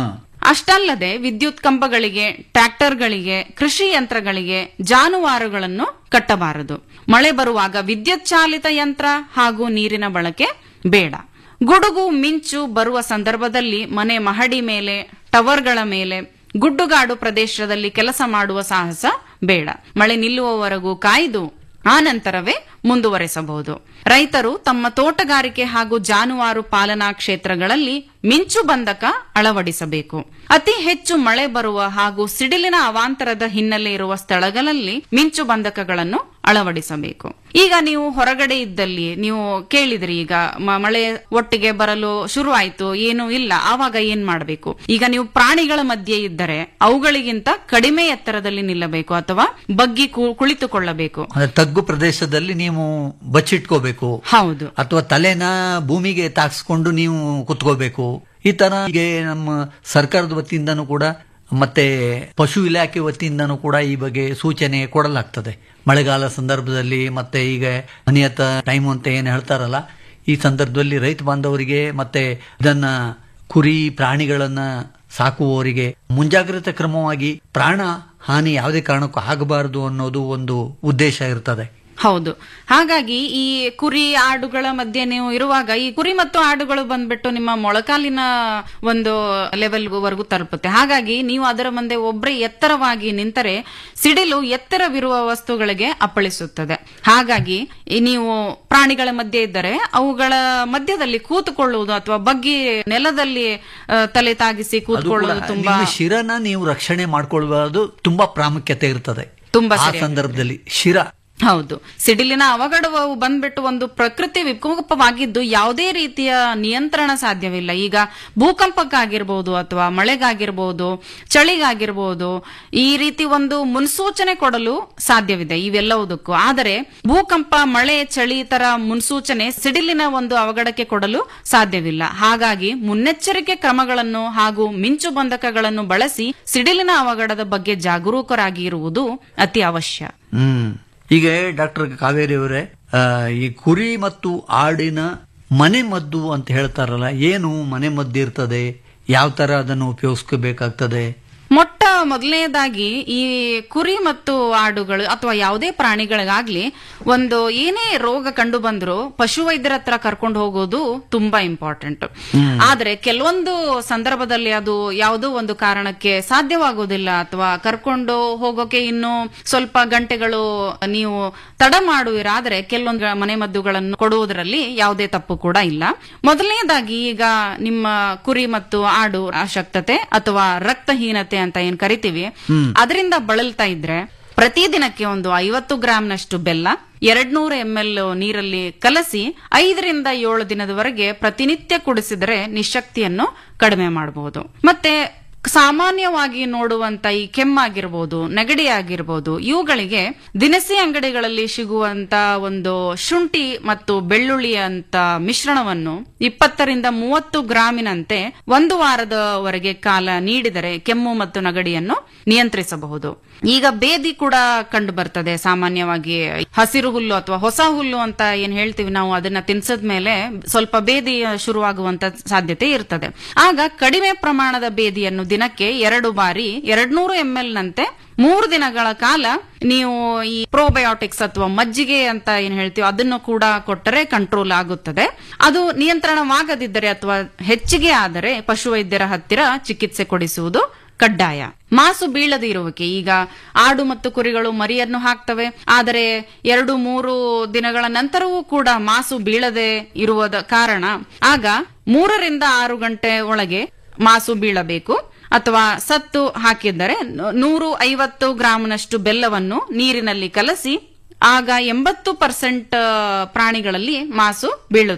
ಅಷ್ಟಲ್ಲದೆ ವಿದ್ಯುತ್ ಕಂಬಗಳಿಗೆ ಟ್ರ್ಯಾಕ್ಟರ್ಗಳಿಗೆ ಕೃಷಿ ಯಂತ್ರಗಳಿಗೆ ಜಾನುವಾರುಗಳನ್ನು ಕಟ್ಟಬಾರದು ಮಳೆ ಬರುವಾಗ ವಿದ್ಯುತ್ ಚಾಲಿತ ಯಂತ್ರ ಹಾಗೂ ನೀರಿನ ಬಳಕೆ ಬೇಡ ಗುಡುಗು ಮಿಂಚು ಬರುವ ಸಂದರ್ಭದಲ್ಲಿ ಮನೆ ಮಹಡಿ ಮೇಲೆ ಟವರ್ಗಳ ಮೇಲೆ ಗುಡ್ಡುಗಾಡು ಪ್ರದೇಶದಲ್ಲಿ ಕೆಲಸ ಮಾಡುವ ಸಾಹಸ ಬೇಡ ಮಳೆ ನಿಲ್ಲುವವರೆಗೂ ಕಾಯ್ದು ಆ ನಂತರವೇ ಮುಂದುವರೆಸಬಹುದು ರೈತರು ತಮ್ಮ ತೋಟಗಾರಿಕೆ ಹಾಗೂ ಜಾನುವಾರು ಪಾಲನಾ ಕ್ಷೇತ್ರಗಳಲ್ಲಿ ಮಿಂಚು ಬಂಧಕ ಅಳವಡಿಸಬೇಕು ಅತಿ ಹೆಚ್ಚು ಮಳೆ ಬರುವ ಹಾಗೂ ಸಿಡಿಲಿನ ಅವಾಂತರದ ಹಿನ್ನೆಲೆ ಇರುವ ಸ್ಥಳಗಳಲ್ಲಿ ಮಿಂಚು ಬಂಧಕಗಳನ್ನು ಅಳವಡಿಸಬೇಕು ಈಗ ನೀವು ಹೊರಗಡೆ ಇದ್ದಲ್ಲಿ ನೀವು ಕೇಳಿದ್ರಿ ಈಗ ಮ- ಮಳೆ ಒಟ್ಟಿಗೆ ಬರಲು ಶುರು ಆಯ್ತು ಏನು ಇಲ್ಲ ಆವಾಗ ಏನ್ ಮಾಡಬೇಕು ಈಗ ನೀವು ಪ್ರಾಣಿಗಳ ಮಧ್ಯೆ ಇದ್ದರೆ ಅವುಗಳಿಗಿಂತ ಕಡಿಮೆ ಎತ್ತರದಲ್ಲಿ ನಿಲ್ಲಬೇಕು ಅಥವಾ ಬಗ್ಗಿ ಕು- ಕುಳಿತುಕೊಳ್ಳಬೇಕು ಅಂದ್ರೆ ತಗ್ಗು ಪ್ರದೇಶದಲ್ಲಿ ನೀವು ಬಚ್ಚಿಟ್ಕೋಬೇಕು ಹೌದು ಅಥವಾ ತಲೆನ ಭೂಮಿಗೆ ತಾಕ್ಸ್ಕೊಂಡು ನೀವು ಕುತ್ಕೋಬೇಕು ಈ ತರ ಹೀಗೆ ನಮ್ಮ ಸರ್ಕಾರದ ವತಿಯಿಂದನೂ ಕೂಡ ಮತ್ತೆ ಪಶು ಇಲಾಖೆ ವತಿಯಿಂದನೂ ಕೂಡ ಈ ಬಗ್ಗೆ ಸೂಚನೆ ಕೊಡಲಾಗ್ತದೆ ಮಳೆಗಾಲ ಸಂದರ್ಭದಲ್ಲಿ ಮತ್ತೆ ಈಗ ಅನಿಯತ ಟೈಮ್ ಅಂತ ಏನು ಹೇಳ್ತಾರಲ್ಲ ಈ ಸಂದರ್ಭದಲ್ಲಿ ರೈತ ಬಾಂಧವರಿಗೆ ಮತ್ತೆ ಇದನ್ನ ಕುರಿ ಪ್ರಾಣಿಗಳನ್ನ ಸಾಕುವವರಿಗೆ ಮುಂಜಾಗ್ರತಾ ಕ್ರಮವಾಗಿ ಪ್ರಾಣ ಹಾನಿ ಯಾವುದೇ ಕಾರಣಕ್ಕೂ ಆಗಬಾರದು ಅನ್ನೋದು ಒಂದು ಉದ್ದೇಶ ಇರ್ತದೆ ಹೌದು ಹಾಗಾಗಿ ಈ ಕುರಿ ಆಡುಗಳ ಮಧ್ಯೆ ನೀವು ಇರುವಾಗ ಈ ಕುರಿ ಮತ್ತು ಆಡುಗಳು ಬಂದ್ಬಿಟ್ಟು ನಿಮ್ಮ ಮೊಳಕಾಲಿನ ಒಂದು ಲೆವೆಲ್ ವರೆಗೂ ತಲುಪುತ್ತೆ ಹಾಗಾಗಿ ನೀವು ಅದರ ಮುಂದೆ ಒಬ್ಬರೇ ಎತ್ತರವಾಗಿ ನಿಂತರೆ ಸಿಡಿಲು ಎತ್ತರವಿರುವ ವಸ್ತುಗಳಿಗೆ ಅಪ್ಪಳಿಸುತ್ತದೆ ಹಾಗಾಗಿ ಈ ನೀವು ಪ್ರಾಣಿಗಳ ಮಧ್ಯೆ ಇದ್ದರೆ ಅವುಗಳ ಮಧ್ಯದಲ್ಲಿ ಕೂತುಕೊಳ್ಳುವುದು ಅಥವಾ ಬಗ್ಗಿ ನೆಲದಲ್ಲಿ ಆ, ತಲೆ ತಾಗಿಸಿ ಅದು ಕೂಡ ಕೂತ್ಕೊಳ್ಳುವುದು ತುಂಬಾ ನಿಮ್ಮ ಶಿರನ ನೀವು ರಕ್ಷಣೆ ಮಾಡ್ಕೊಳ್ಬಾರ್ದು ತುಂಬಾ ಪ್ರಾಮುಖ್ಯತೆ ಇರ್ತದೆ ತುಂಬಾ ಆ ಸರಿಯಾಗಿದೆ. ಸಂದರ್ಭದಲ್ಲಿ ಶಿರ ಹೌದು ಸಿಡಿಲಿನ ಅವಘಡವು ಬಂದ್ಬಿಟ್ಟು ಒಂದು ಪ್ರಕೃತಿ ವಿಕೋಪವಾಗಿದ್ದು ಯಾವುದೇ ರೀತಿಯ ನಿಯಂತ್ರಣ ಸಾಧ್ಯವಿಲ್ಲ ಈಗ ಭೂಕಂಪಕ್ಕಾಗಿರ್ಬೋದು ಅಥವಾ ಮಳೆಗಾಗಿರ್ಬೋದು ಚಳಿಗಾಗಿರ್ಬೋದು ಈ ರೀತಿ ಒಂದು ಮುನ್ಸೂಚನೆ ಕೊಡಲು ಸಾಧ್ಯವಿದೆ ಇವೆಲ್ಲವುದಕ್ಕೂ ಆದರೆ ಭೂಕಂಪ ಮಳೆ ಚಳಿ ತರ ಮುನ್ಸೂಚನೆ ಸಿಡಿಲಿನ ಒಂದು ಅವಘಡಕ್ಕೆ ಕೊಡಲು ಸಾಧ್ಯವಿಲ್ಲ ಹಾಗಾಗಿ ಮುನ್ನೆಚ್ಚರಿಕೆ ಕ್ರಮಗಳನ್ನು ಹಾಗೂ ಮಿಂಚು ಬಂಧಕಗಳನ್ನು ಬಳಸಿ ಸಿಡಿಲಿನ ಅವಘಡದ ಬಗ್ಗೆ ಜಾಗರೂಕರಾಗಿ ಇರುವುದು ಅತಿ ಅವಶ್ಯ ಹ್ಮ್ ಈಗ ಡಾಕ್ಟರ್ ಕಾವೇರಿ ಅವರೇ ಆ, ಈ ಕುರಿ ಮತ್ತು ಆಡಿನ ಮನೆ ಮದ್ದು ಅಂತ ಹೇಳ್ತಾರಲ್ಲ ಏನು ಮನೆ ಮದ್ದು ಇರ್ತದೆ ಯಾವ ತರ ಅದನ್ನು ಉಪಯೋಗಿಸ್ಕೋಬೇಕಾಗ್ತದೆ ಮೊಟ್ಟ ಮೊದಲನೇದಾಗಿ ಈ ಕುರಿ ಮತ್ತು ಆಡುಗಳು ಅಥವಾ ಯಾವುದೇ ಪ್ರಾಣಿಗಳಿಗಾಗ್ಲಿ ಒಂದು ಏನೇ ರೋಗ ಕಂಡು ಬಂದ್ರು ಪಶುವೈದ್ಯರ ಹತ್ರ ಕರ್ಕೊಂಡು ಹೋಗೋದು ತುಂಬಾ ಇಂಪಾರ್ಟೆಂಟ್ ಆದ್ರೆ ಕೆಲವೊಂದು ಸಂದರ್ಭದಲ್ಲಿ ಅದು ಯಾವುದೋ ಒಂದು ಕಾರಣಕ್ಕೆ ಸಾಧ್ಯವಾಗೋದಿಲ್ಲ ಅಥವಾ ಕರ್ಕೊಂಡು ಹೋಗೋಕೆ ಇನ್ನು ಸ್ವಲ್ಪ ಗಂಟೆಗಳು ನೀವು ತಡ ಮಾಡುವಿರಾದ್ರೆ ಕೆಲವೊಂದು ಮನೆಮದ್ದುಗಳನ್ನು ಕೊಡುವುದರಲ್ಲಿ ಯಾವುದೇ ತಪ್ಪು ಕೂಡ ಇಲ್ಲ ಮೊದಲನೇದಾಗಿ ಈಗ ನಿಮ್ಮ ಕುರಿ ಮತ್ತು ಆಡು ಅಶಕ್ತತೆ ಅಥವಾ ರಕ್ತಹೀನತೆ ಅಂತ ಏನ್ ಕರಿತೀವಿ ಅದರಿಂದ ಬಳಲ್ತಾ ಇದ್ರೆ ಪ್ರತಿದಿನಕ್ಕೆ ಒಂದು ಐವತ್ತು ಗ್ರಾಂನಷ್ಟು ಬೆಲ್ಲ ಎರಡ್ನೂರ ಎಂ ಎಲ್ ನೀರಲ್ಲಿ ಕಲಸಿ ಐದರಿಂದ ಏಳು ದಿನದವರೆಗೆ ಪ್ರತಿನಿತ್ಯ ಕುಡಿಸಿದರೆ ನಿಶಕ್ತಿಯನ್ನು ಕಡಿಮೆ ಮಾಡಬಹುದು ಮತ್ತೆ ಸಾಮಾನ್ಯವಾಗಿ ನೋಡುವಂತ ಈ ಕೆಮ್ಮಾಗಿರ್ಬೋದು ನೆಗಡಿ ಆಗಿರ್ಬೋದು ಇವುಗಳಿಗೆ ದಿನಸಿ ಅಂಗಡಿಗಳಲ್ಲಿ ಸಿಗುವಂತ ಒಂದು ಶುಂಠಿ ಮತ್ತು ಬೆಳ್ಳುಳ್ಳಿ ಅಂತ ಮಿಶ್ರಣವನ್ನು ಇಪ್ಪತ್ತರಿಂದ ಮೂವತ್ತು ಗ್ರಾಮಿನಂತೆ ಒಂದು ವಾರದವರೆಗೆ ಕಾಲ ನೀಡಿದರೆ ಕೆಮ್ಮು ಮತ್ತು ನೆಗಡಿಯನ್ನು ನಿಯಂತ್ರಿಸಬಹುದು ಈಗ ಬೇದಿ ಕೂಡ ಕಂಡು ಬರ್ತದೆ ಸಾಮಾನ್ಯವಾಗಿ ಹಸಿರು ಹುಲ್ಲು ಅಥವಾ ಹೊಸ ಹುಲ್ಲು ಅಂತ ಏನ್ ಹೇಳ್ತೀವಿ ನಾವು ಅದನ್ನ ತಿನ್ಸದ ಮೇಲೆ ಸ್ವಲ್ಪ ಬೇದಿ ಶುರುವಾಗುವಂತ ಸಾಧ್ಯತೆ ಇರ್ತದೆ ಆಗ ಕಡಿಮೆ ಪ್ರಮಾಣದ ಬೇದಿಯನ್ನು ದಿನಕ್ಕೆ ಎರಡು ಬಾರಿ ಎರಡ್ನೂರು ಎಂ ಎಲ್ ನಂತೆ ಮೂರು ದಿನಗಳ ಕಾಲ ನೀವು ಈ ಪ್ರೋಬಯೋಟಿಕ್ಸ್ ಅಥವಾ ಮಜ್ಜಿಗೆ ಅಂತ ಏನ್ ಹೇಳ್ತೀವಿ ಅದನ್ನು ಕೂಡ ಕೊಟ್ಟರೆ ಕಂಟ್ರೋಲ್ ಆಗುತ್ತದೆ ಅದು ನಿಯಂತ್ರಣವಾಗದಿದ್ದರೆ ಅಥವಾ ಹೆಚ್ಚಿಗೆ ಆದರೆ ಪಶುವೈದ್ಯರ ಹತ್ತಿರ ಚಿಕಿತ್ಸೆ ಕೊಡಿಸುವುದು ಕಡ್ಡಾಯ ಮಾಸು ಬೀಳದೆ ಇರುವಿಕೆ ಈಗ ಆಡು ಮತ್ತು ಕುರಿಗಳು ಮರಿಯನ್ನು ಹಾಕ್ತವೆ ಆದರೆ ಎರಡು ಮೂರು ದಿನಗಳ ನಂತರವೂ ಕೂಡ ಮಾಸು ಬೀಳದೆ ಇರುವುದ ಕಾರಣ ಆಗ ಮೂರರಿಂದ ಆರು ಗಂಟೆ ಒಳಗೆ ಮಾಸು ಬೀಳಬೇಕು ಅಥವಾ ಸತ್ತು ಹಾಕಿದ್ದರೆ ನೂರು ಐವತ್ತು ಗ್ರಾಂನಷ್ಟು ಬೆಲ್ಲವನ್ನು ನೀರಿನಲ್ಲಿ ಕಲಸಿ ಆಗ ಎಂಬತ್ತು ಪರ್ಸೆಂಟ್ ಪ್ರಾಣಿಗಳಲ್ಲಿ ಮಾಸು ಬೀಳುತ್ತದೆ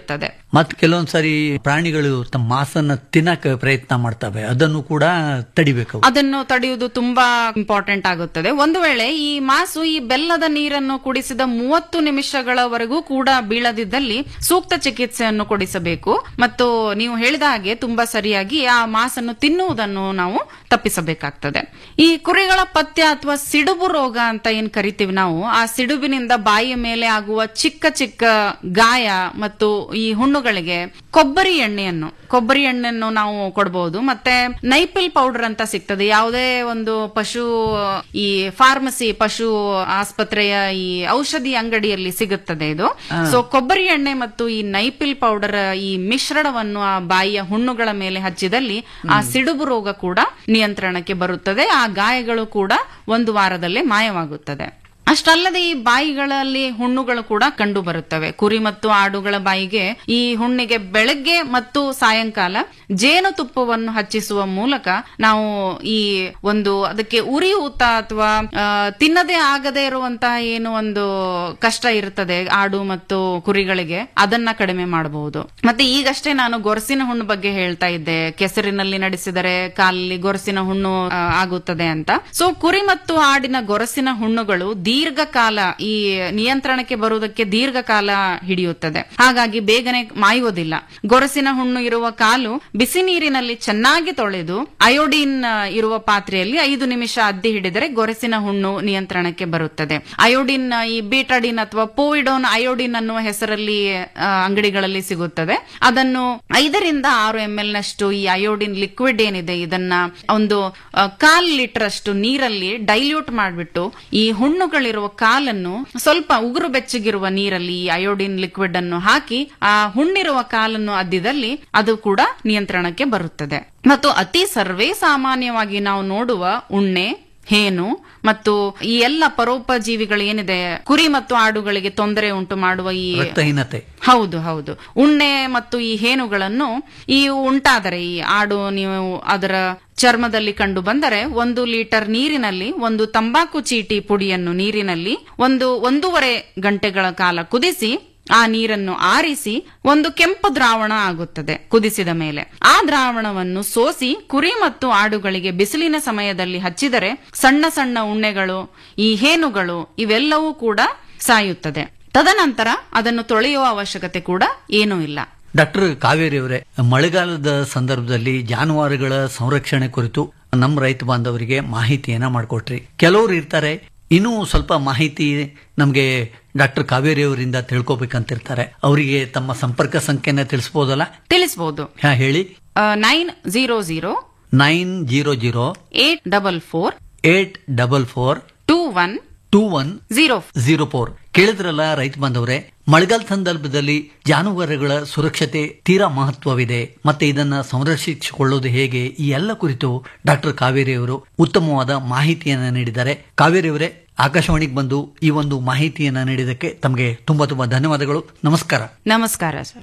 ಮತ್ ಕೆಲವೊಂದ್ಸರಿ ಪ್ರಾಣಿಗಳು ತಮ್ಮ ಮಾಸನ್ನ ತಿನ್ನಕ ಪ್ರಯತ್ನ ಮಾಡ್ತವೆ ಅದನ್ನು ಕೂಡ ತಡಿಬೇಕು ಅದನ್ನು ತಡೆಯುವುದು ತುಂಬಾ ಇಂಪಾರ್ಟೆಂಟ್ ಆಗುತ್ತದೆ ಒಂದು ವೇಳೆ ಈ ಮಾಸು ಈ ಬೆಲ್ಲದ ನೀರನ್ನು ಕುಡಿಸಿದ ಮೂವತ್ತು ನಿಮಿಷಗಳವರೆಗೂ ಕೂಡ ಬೀಳದಿದ್ದಲ್ಲಿ ಸೂಕ್ತ ಚಿಕಿತ್ಸೆಯನ್ನು ಕೊಡಿಸಬೇಕು ಮತ್ತು ನೀವು ಹೇಳಿದ ಹಾಗೆ ತುಂಬಾ ಸರಿಯಾಗಿ ಆ ಮಾಸನ್ನು ತಿನ್ನುವುದನ್ನು ನಾವು ತಪ್ಪಿಸಬೇಕಾಗ್ತದೆ ಈ ಕುರಿಗಳ ಪಥ್ಯ ಅಥವಾ ಸಿಡುಬು ರೋಗ ಅಂತ ಏನ್ ಕರಿತೀವಿ ನಾವು ಆ ಸಿಡುಬಿನಿಂದ ಬಾಯಿಯ ಮೇಲೆ ಆಗುವ ಚಿಕ್ಕ ಚಿಕ್ಕ ಗಾಯ ಮತ್ತು ಈ ಹುಣ್ಣುಗಳಿಗೆ ಕೊಬ್ಬರಿ ಎಣ್ಣೆಯನ್ನು ಕೊಬ್ಬರಿ ಎಣ್ಣೆಯನ್ನು ನಾವು ಕೊಡಬಹುದು ಮತ್ತೆ ನೈಪಿಲ್ ಪೌಡರ್ ಅಂತ ಸಿಗ್ತದೆ ಯಾವುದೇ ಒಂದು ಪಶು ಈ ಫಾರ್ಮಸಿ ಪಶು ಆಸ್ಪತ್ರೆಯ ಈ ಔಷಧಿ ಅಂಗಡಿಯಲ್ಲಿ ಸಿಗುತ್ತದೆ ಇದು ಸೊ ಕೊಬ್ಬರಿ ಎಣ್ಣೆ ಮತ್ತು ಈ ನೈಪಿಲ್ ಪೌಡರ್ ಈ ಮಿಶ್ರಣವನ್ನು ಆ ಬಾಯಿಯ ಹುಣ್ಣುಗಳ ಮೇಲೆ ಹಚ್ಚಿದಲ್ಲಿ ಆ ಸಿಡುಬು ರೋಗ ಕೂಡ ನಿಯಂತ್ರಣಕ್ಕೆ ಬರುತ್ತದೆ ಆ ಗಾಯಗಳು ಕೂಡ ಒಂದು ವಾರದಲ್ಲೇ ಮಾಯವಾಗುತ್ತದೆ ಅಷ್ಟಲ್ಲದೆ ಈ ಬಾಯಿಗಳಲ್ಲಿ ಹುಣ್ಣುಗಳು ಕೂಡ ಕಂಡು ಬರುತ್ತವೆ ಕುರಿ ಮತ್ತು ಆಡುಗಳ ಬಾಯಿಗೆ ಈ ಹುಣ್ಣಿಗೆ ಬೆಳಗ್ಗೆ ಮತ್ತು ಸಾಯಂಕಾಲ ಜೇನುತುಪ್ಪವನ್ನು ಹಚ್ಚಿಸುವ ಮೂಲಕ ನಾವು ಈ ಒಂದು ಅದಕ್ಕೆ ಉರಿಯೂತ ಅಥವಾ ಆ, ತಿನ್ನದೇ ಆಗದೇ ಇರುವಂತಹ ಏನು ಒಂದು ಕಷ್ಟ ಇರುತ್ತದೆ ಆಡು ಮತ್ತು ಕುರಿಗಳಿಗೆ ಅದನ್ನ ಕಡಿಮೆ ಮಾಡಬಹುದು ಮತ್ತೆ ಈಗಷ್ಟೇ ನಾನು ಗೊರಸಿನ ಹುಣ್ಣು ಬಗ್ಗೆ ಹೇಳ್ತಾ ಇದ್ದೆ ಕೆಸರಿನಲ್ಲಿ ನಡೆಸಿದರೆ ಕಾಲಲ್ಲಿ ಗೊರಸಿನ ಹುಣ್ಣು ಆ, ಆಗುತ್ತದೆ ಅಂತ ಸೊ ಕುರಿ ಮತ್ತು ಆಡಿನ ಗೊರಸಿನ ಹುಣ್ಣುಗಳು ದೀರ್ಘಕಾಲ ಈ ನಿಯಂತ್ರಣಕ್ಕೆ ಬರುವುದಕ್ಕೆ ದೀರ್ಘಕಾಲ ಹಿಡಿಯುತ್ತದೆ ಹಾಗಾಗಿ ಬೇಗನೆ ಮಾಯುವುದಿಲ್ಲ ಗೊರಸಿನ ಹುಣ್ಣು ಇರುವ ಕಾಲು ಬಿಸಿ ನೀರಿನಲ್ಲಿ ಚೆನ್ನಾಗಿ ತೊಳೆದು ಅಯೋಡಿನ್ ಆ, ಇರುವ ಪಾತ್ರೆಯಲ್ಲಿ ಐದು ನಿಮಿಷ ಅದ್ದಿ ಹಿಡಿದರೆ ಗೊರಸಿನ ಹುಣ್ಣು ನಿಯಂತ್ರಣಕ್ಕೆ ಬರುತ್ತದೆ ಅಯೋಡಿನ್ ಆ, ಈ ಬೀಟಾಡಿನ್ ಅಥವಾ ಪೋಯಿಡೋನ್ ಅಯೋಡಿನ್ ಅನ್ನುವ ಹೆಸರಲ್ಲಿ ಆ, ಅಂಗಡಿಗಳಲ್ಲಿ ಸಿಗುತ್ತದೆ ಅದನ್ನು ಐದರಿಂದ ಆರು ಎಂ ಎಲ್ ನಷ್ಟು ಈ ಅಯೋಡಿನ್ ಲಿಕ್ವಿಡ್ ಏನಿದೆ ಇದನ್ನ ಒಂದು ಆ, ಕಾಲ್ ಲೀಟರ್ ಅಷ್ಟು ನೀರಲ್ಲಿ ಡೈಲ್ಯೂಟ್ ಮಾಡಿಬಿಟ್ಟು ಈ ಹುಣ್ಣುಗಳಿರುವ ಕಾಲನ್ನು ಸ್ವಲ್ಪ ಉಗುರು ಬೆಚ್ಚಗಿರುವ ನೀರಲ್ಲಿ ಈ ಅಯೋಡಿನ್ ಲಿಕ್ವಿಡ್ ಅನ್ನು ಹಾಕಿ ಆ ಹುಣ್ಣಿರುವ ಕಾಲನ್ನು ಅದ್ದಿದಲ್ಲಿ ಅದು ಕೂಡ ನಿಯಂತ್ರಣಕ್ಕೆ ಬರುತ್ತದೆ ಮತ್ತು ಅತಿ ಸರ್ವೇ ಸಾಮಾನ್ಯವಾಗಿ ನಾವು ನೋಡುವ ಉಣ್ಣೆ ಹೇನು ಮತ್ತು ಈ ಎಲ್ಲ ಪರೋಪಜೀವಿಗಳು ಏನಿದೆ ಕುರಿ ಮತ್ತು ಆಡುಗಳಿಗೆ ತೊಂದರೆ ಉಂಟು ಮಾಡುವ ಈ ರಕ್ತಹೀನತೆ ಹೌದು ಹೌದು ಉಣ್ಣೆ ಮತ್ತು ಈ ಹೇನುಗಳನ್ನು ಈ ಉಂಟಾದರೆ ಈ ಆಡು ನೀವು ಅದರ ಚರ್ಮದಲ್ಲಿ ಕಂಡು ಬಂದರೆ ಒಂದು ಲೀಟರ್ ನೀರಿನಲ್ಲಿ ಒಂದು ತಂಬಾಕು ಚೀಟಿ ಪುಡಿಯನ್ನು ನೀರಿನಲ್ಲಿ ಒಂದು ಒಂದೂವರೆ ಗಂಟೆಗಳ ಕಾಲ ಕುದಿಸಿ ಆ ನೀರನ್ನು ಆರಿಸಿ ಒಂದು ಕೆಂಪು ದ್ರಾವಣ ಆಗುತ್ತದೆ ಕುದಿಸಿದ ಮೇಲೆ ಆ ದ್ರಾವಣವನ್ನು ಸೋಸಿ ಕುರಿ ಮತ್ತು ಆಡುಗಳಿಗೆ ಬಿಸಿಲಿನ ಸಮಯದಲ್ಲಿ ಹಚ್ಚಿದರೆ ಸಣ್ಣ ಸಣ್ಣ ಉಣ್ಣೆಗಳು ಈ ಹೇನುಗಳು ಇವೆಲ್ಲವೂ ಕೂಡ ಸಾಯುತ್ತದೆ ತದನಂತರ ಅದನ್ನು ತೊಳೆಯುವ ಅವಶ್ಯಕತೆ ಕೂಡ ಏನೂ ಇಲ್ಲ ಡಾಕ್ಟರ್ ಕಾವೇರಿ ಅವರೇ ಮಳೆಗಾಲದ ಸಂದರ್ಭದಲ್ಲಿ ಜಾನುವಾರುಗಳ ಸಂರಕ್ಷಣೆ ಕುರಿತು ನಮ್ಮ ರೈತ ಬಾಂಧವರಿಗೆ ಮಾಹಿತಿಯನ್ನ ಮಾಡಿಕೊಟ್ರಿ ಕೆಲವರು ಇರ್ತಾರೆ ಇನ್ನೂ ಸ್ವಲ್ಪ ಮಾಹಿತಿ ನಮಗೆ ಡಾಕ್ಟರ್ ಕಾವೇರಿ ಅವರಿಂದ ತಿಳ್ಕೊಬೇಕಂತಿರ್ತಾರೆ ಅವರಿಗೆ ತಮ್ಮ ಸಂಪರ್ಕ ಸಂಖ್ಯೆನ ತಿಳಿಸಬಹುದಲ್ಲ ತಿಳಿಸಬಹುದು ಹಾ ಹೇಳಿ nine zero zero nine zero zero eight double four eight double four two one two one zero zero four ಕೇಳಿದ್ರಲ್ಲ ರೈತ ಬಾಂಧವರೇ ಮಳೆಗಾಲ ಸಂದರ್ಭದಲ್ಲಿ ಜಾನುವಾರುಗಳ ಸುರಕ್ಷತೆ ತೀರಾ ಮಹತ್ವವಿದೆ ಮತ್ತೆ ಇದನ್ನ ಸಂರಕ್ಷಿಸಿಕೊಳ್ಳೋದು ಹೇಗೆ ಈ ಎಲ್ಲ ಕುರಿತು ಡಾಕ್ಟರ್ ಕಾವೇರಿ ಅವರು ಉತ್ತಮವಾದ ಮಾಹಿತಿಯನ್ನ ನೀಡಿದ್ದಾರೆ ಕಾವೇರಿ ಅವರೇ ಆಕಾಶವಾಣಿಗೆ ಬಂದು ಈ ಒಂದು ಮಾಹಿತಿಯನ್ನ ನೀಡಿದ್ದಕ್ಕೆ ತಮಗೆ ತುಂಬಾ ತುಂಬಾ ಧನ್ಯವಾದಗಳು ನಮಸ್ಕಾರ ನಮಸ್ಕಾರ ಸರ್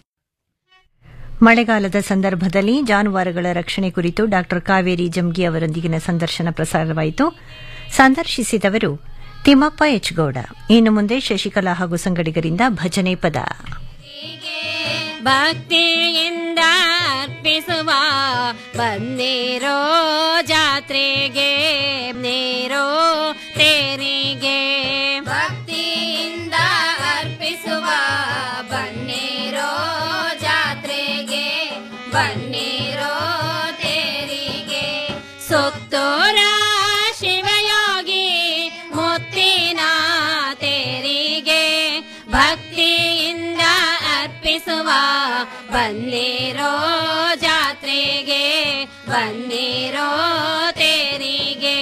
ಮಳೆಗಾಲದ ಸಂದರ್ಭದಲ್ಲಿ ಜಾನುವಾರುಗಳ ರಕ್ಷಣೆ ಕುರಿತು ಡಾಕ್ಟರ್ ಕಾವೇರಿ ಜಮ್ಗಿ ಅವರೊಂದಿಗಿನ ಸಂದರ್ಶನ ಪ್ರಸಾರವಾಯಿತು ಸಂದರ್ಶಿಸಿದವರು ತಿಮ್ಮಪ್ಪ ಎಚ್ ಗೌಡ ಇನ್ನು ಮುಂದೆ ಶಶಿಕಲಾ ಹಾಗೂ ಸಂಗಡಿಗರಿಂದ ಭಜನೆ ಪದ ಭಕ್ತಿಯಿಂದ ಅರ್ಪಿಸುವ ಬಂದಿರೋ ಜಾತ್ರೆಗೆ ನೇರೋ ತೇರಿಗೆ ಭಕ್ತಿಯಿಂದ ಅರ್ಪಿಸುವ ಬನ್ನಿರೋ ಜಾತ್ರೆಗೆ ಬನ್ನಿರೋ ತೇರಿಗೆ ಸುತ್ತೂರ ಶಿವಯೋಗಿ ಮುತ್ತಿನ ತೇರಿಗೆ ಭಕ್ತಿಯಿಂದ ಅರ್ಪಿಸುವ ಬನ್ನಿರೋ ಜಾತ್ರೆಗೆ ಬನ್ನಿರೋ ತೇರಿಗೆ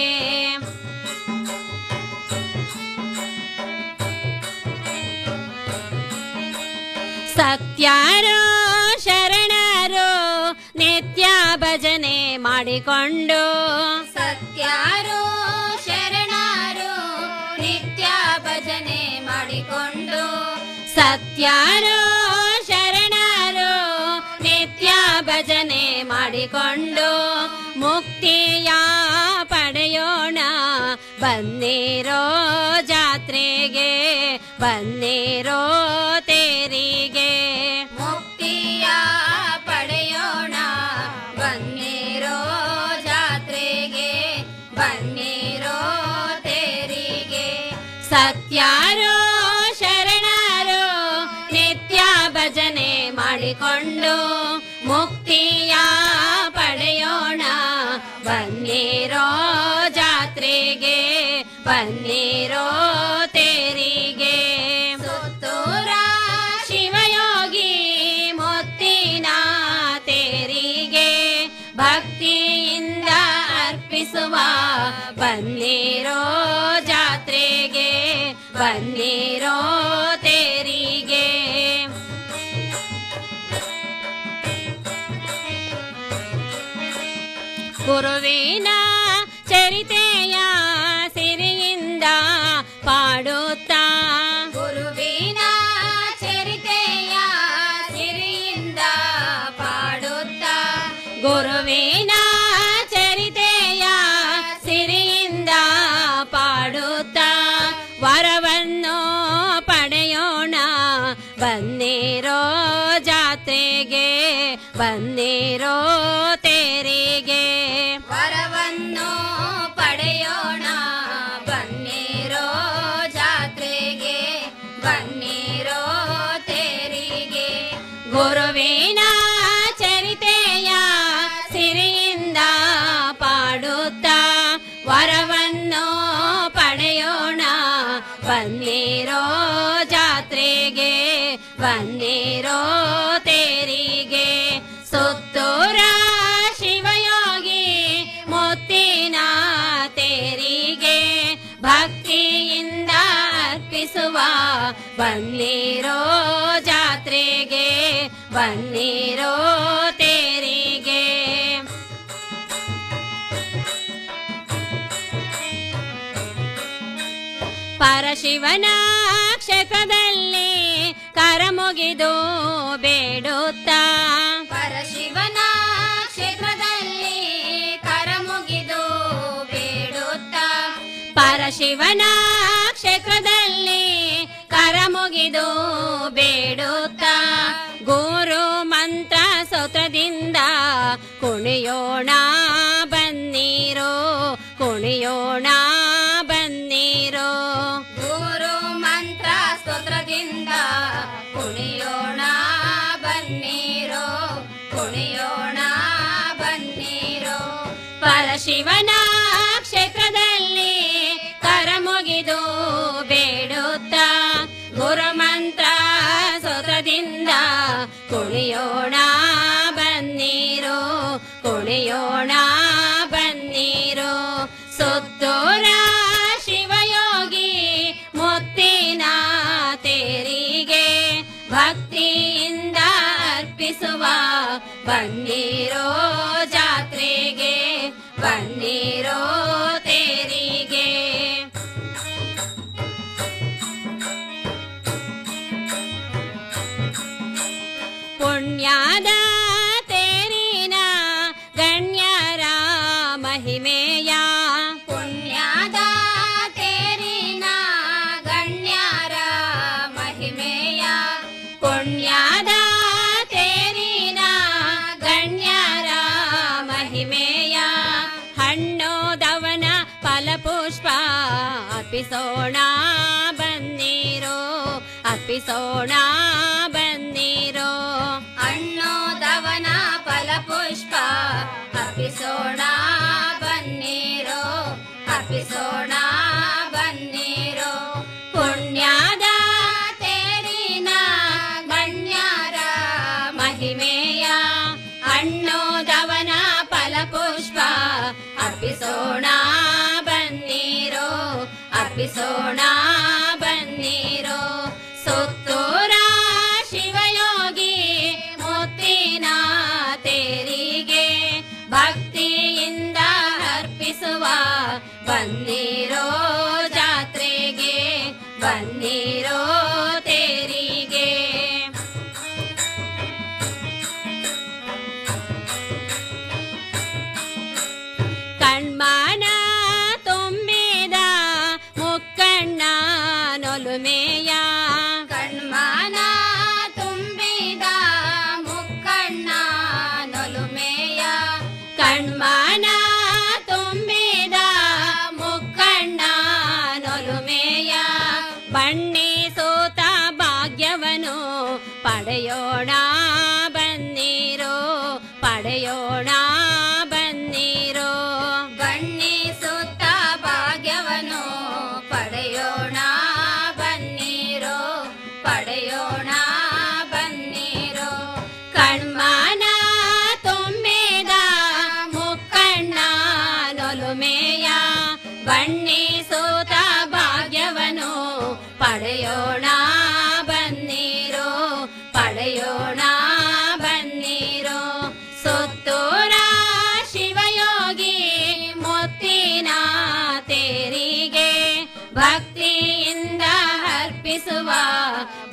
ಸತ್ಯಾರೋ ಶರಣರು ನಿತ್ಯ ಭಜನೆ ಮಾಡಿಕೊಂಡು ಸತ್ಯಾರೋ ಶರಣರು ನಿತ್ಯ ಭಜನೆ ಮಾಡಿಕೊಂಡು ಸತ್ಯಾರೋ ಶರಣರು ನಿತ್ಯ ಭಜನೆ ಮಾಡಿಕೊಂಡು ಮುಕ್ತಿಯ ಪಡೆಯೋಣ ಬನ್ನಿರೋ ಜಾತ್ರೆಗೆ ಬನ್ನಿರೋ ತೇರಿಗೆ ಮುಕ್ತಿಯ ಮಾಡಿಕೊಂಡು ಮುಕ್ತಿಯ ಪಡೆಯೋಣ ಬನ್ನಿರೋ ಜಾತ್ರೆಗೆ ಬನ್ನಿರೋ ತೇರಿಗೆ ಸುತ್ತೂರ ಶಿವಯೋಗಿ ಮುತ್ತಿನ ತೇರಿಗೆ ಭಕ್ತಿಯಿಂದ ಅರ್ಪಿಸುವ ಬನ್ನಿರೋ ಜಾತ್ರೆಗೆ ಬನ್ನಿರೋ ತೇರಿಗೆ ಗುರುವಿನ ಚರಿತೆಯ ಸಿರಿಯಿಂದ ಪಾಡುತ್ತಾ ಗುರುವಿನ ಚರಿತೆಯ ಸಿರಿಯಿಂದ ಪಾಡುತ್ತಾ ಗುರುವಿನ ಚರಿತೆಯ ಸಿರಿಯಿಂದ ಪಾಡುತ್ತಾ ವರವನ್ನು ಪಡೆಯೋಣ ಬನ್ನಿರೋ ಜಾತ್ರೆಗೆ ಬನ್ನಿರೋ ತೇರಿಗೆ ವರವನ್ನು ಪಡೆಯೋಣ ಬನ್ನಿರೋ ಜಾತ್ರೆಗೆ ಬನ್ನಿರೋ ತೇರಿಗೆ ಗುರುವಿನ ಚರಿತೆಯ ಸಿರಿಯಿಂದ ಪಾಡುತ್ತಾ ವರವನ್ನು ಪಡೆಯೋಣ ಬನ್ನಿರೋ ಜಾತ್ರೆಗೆ ಬನ್ನಿರೋ ತೇರಿಗೆ ಸುತ್ತೂರ ಶಿವಯೋಗಿ ಮುತ್ತಿನ ತೇರಿಗೆ ಭಕ್ತಿಯಿಂದ ಅರ್ಪಿಸುವ ಬನ್ನಿರೋ ಜಾತ್ರೆಗೆ ಬನ್ನಿರೋ ತೇರಿಗೆ ಪರಶಿವನ ಕ್ಷೇತ್ರದಲ್ಲಿ ಕರಮುಗಿದು ಬೇಡುತ್ತಾ ಪರಶಿವನ ಕ್ಷೇತ್ರದಲ್ಲಿ ಕರಮುಗಿದು ಬೇಡುತ್ತಾ ಪರಶಿವನ ಕ್ಷೇತ್ರದಲ್ಲಿ ಕರಮುಗಿದು ಬೇಡುತ್ತಾ ಗುರು ಮಂತ್ರ ಸ್ತೋತ್ರದಿಂದ ಕುಣಿಯೋಣ ಬನ್ನಿರೋ ಕುಣಿಯೋಣ ಬನ್ನಿರೋ ಗುರು ಮಂತ್ರ ಸ್ತೋತ್ರದಿಂದ ಕುಣಿಯೋಣ ಬನ್ನಿರೋ ಕುಣಿಯೋಣ ಬನ್ನಿರೋ ಪರಶಿವನ ಕ್ಷೇತ್ರದಲ್ಲಿ ಕರಮುಗಿದು ಬೇಡುತ್ತಾ ಗುರುಮಂತ್ರ ಸ್ತೋತ್ರದಿಂದ ಕುಣಿಯೋಣ ಬನ್ನಿರೋ ಕುಣಿಯೋಣ ಬನ್ನಿರೋ ಸುತ್ತೂರ ಶಿವಯೋಗಿ ಮುತ್ತಿನ ತೇರಿಗೆ ಭಕ್ತಿಯಿಂದ ಅರ್ಪಿಸುವ ಬನ್ನಿರೋ ಜಾತ್ರೆಗೆ ಬನ್ನಿರೋ ತೇರಿಗೆ ಪುಣ್ಯದ ತೇರಿನ ಗಣ್ಯರ ಮಹಿಮೆಯ ಪುಣ್ಯದ ತೇರಿನ ಗಣ್ಯರ ಮಹಿಮೆಯ ಪುಣ್ಯದ ತೇರಿನ ಗಣ್ಯರ ಮಹಿಮೆಯ ಹಣ್ಣು ದವನ ಫಲಪುಷ್ಪ ಅರ್ಪಿಸೋಣ ಬನ್ನಿರೋ ಅರ್ಪಿಸೋಣ ಬನ್ನಿರೋ ಹಣ್ಣು ದವನ ಫಲಪುಷ್ಪ ಅರ್ಪಿಸೋಣ ಬನ್ನಿರೋ ಅರ್ಪಿಸೋಣ ಬನ್ನಿರೋ ಪುಣ್ಯದ ತೇರಿನ ಗಣ್ಯರ ಮಹಿಮೆಯ ಹಣ್ಣು ದವನ ಫಲಪುಷ್ಪ ಅರ್ಪಿಸೋಣ ಬನ್ನಿರೋ ಅರ್ಪಿಸೋಣ ಬನ್ನಿರೋ ಸುತ್ತೂರ ಶಿವಯೋಗಿ ಮುತ್ತಿನ ತೇರಿಗೆ ಭಕ್ತಿಯಿಂದ ಅರ್ಪಿಸುವ ಬನ್ನಿರೋ ಜಾತ್ರೆಗೆ ಬನ್ನಿರೋ ತೇರಿಗೆ ಕಣ್ಮಾನ ತುಂಬಿದ ಮುಕ್ಕಣ್ಣ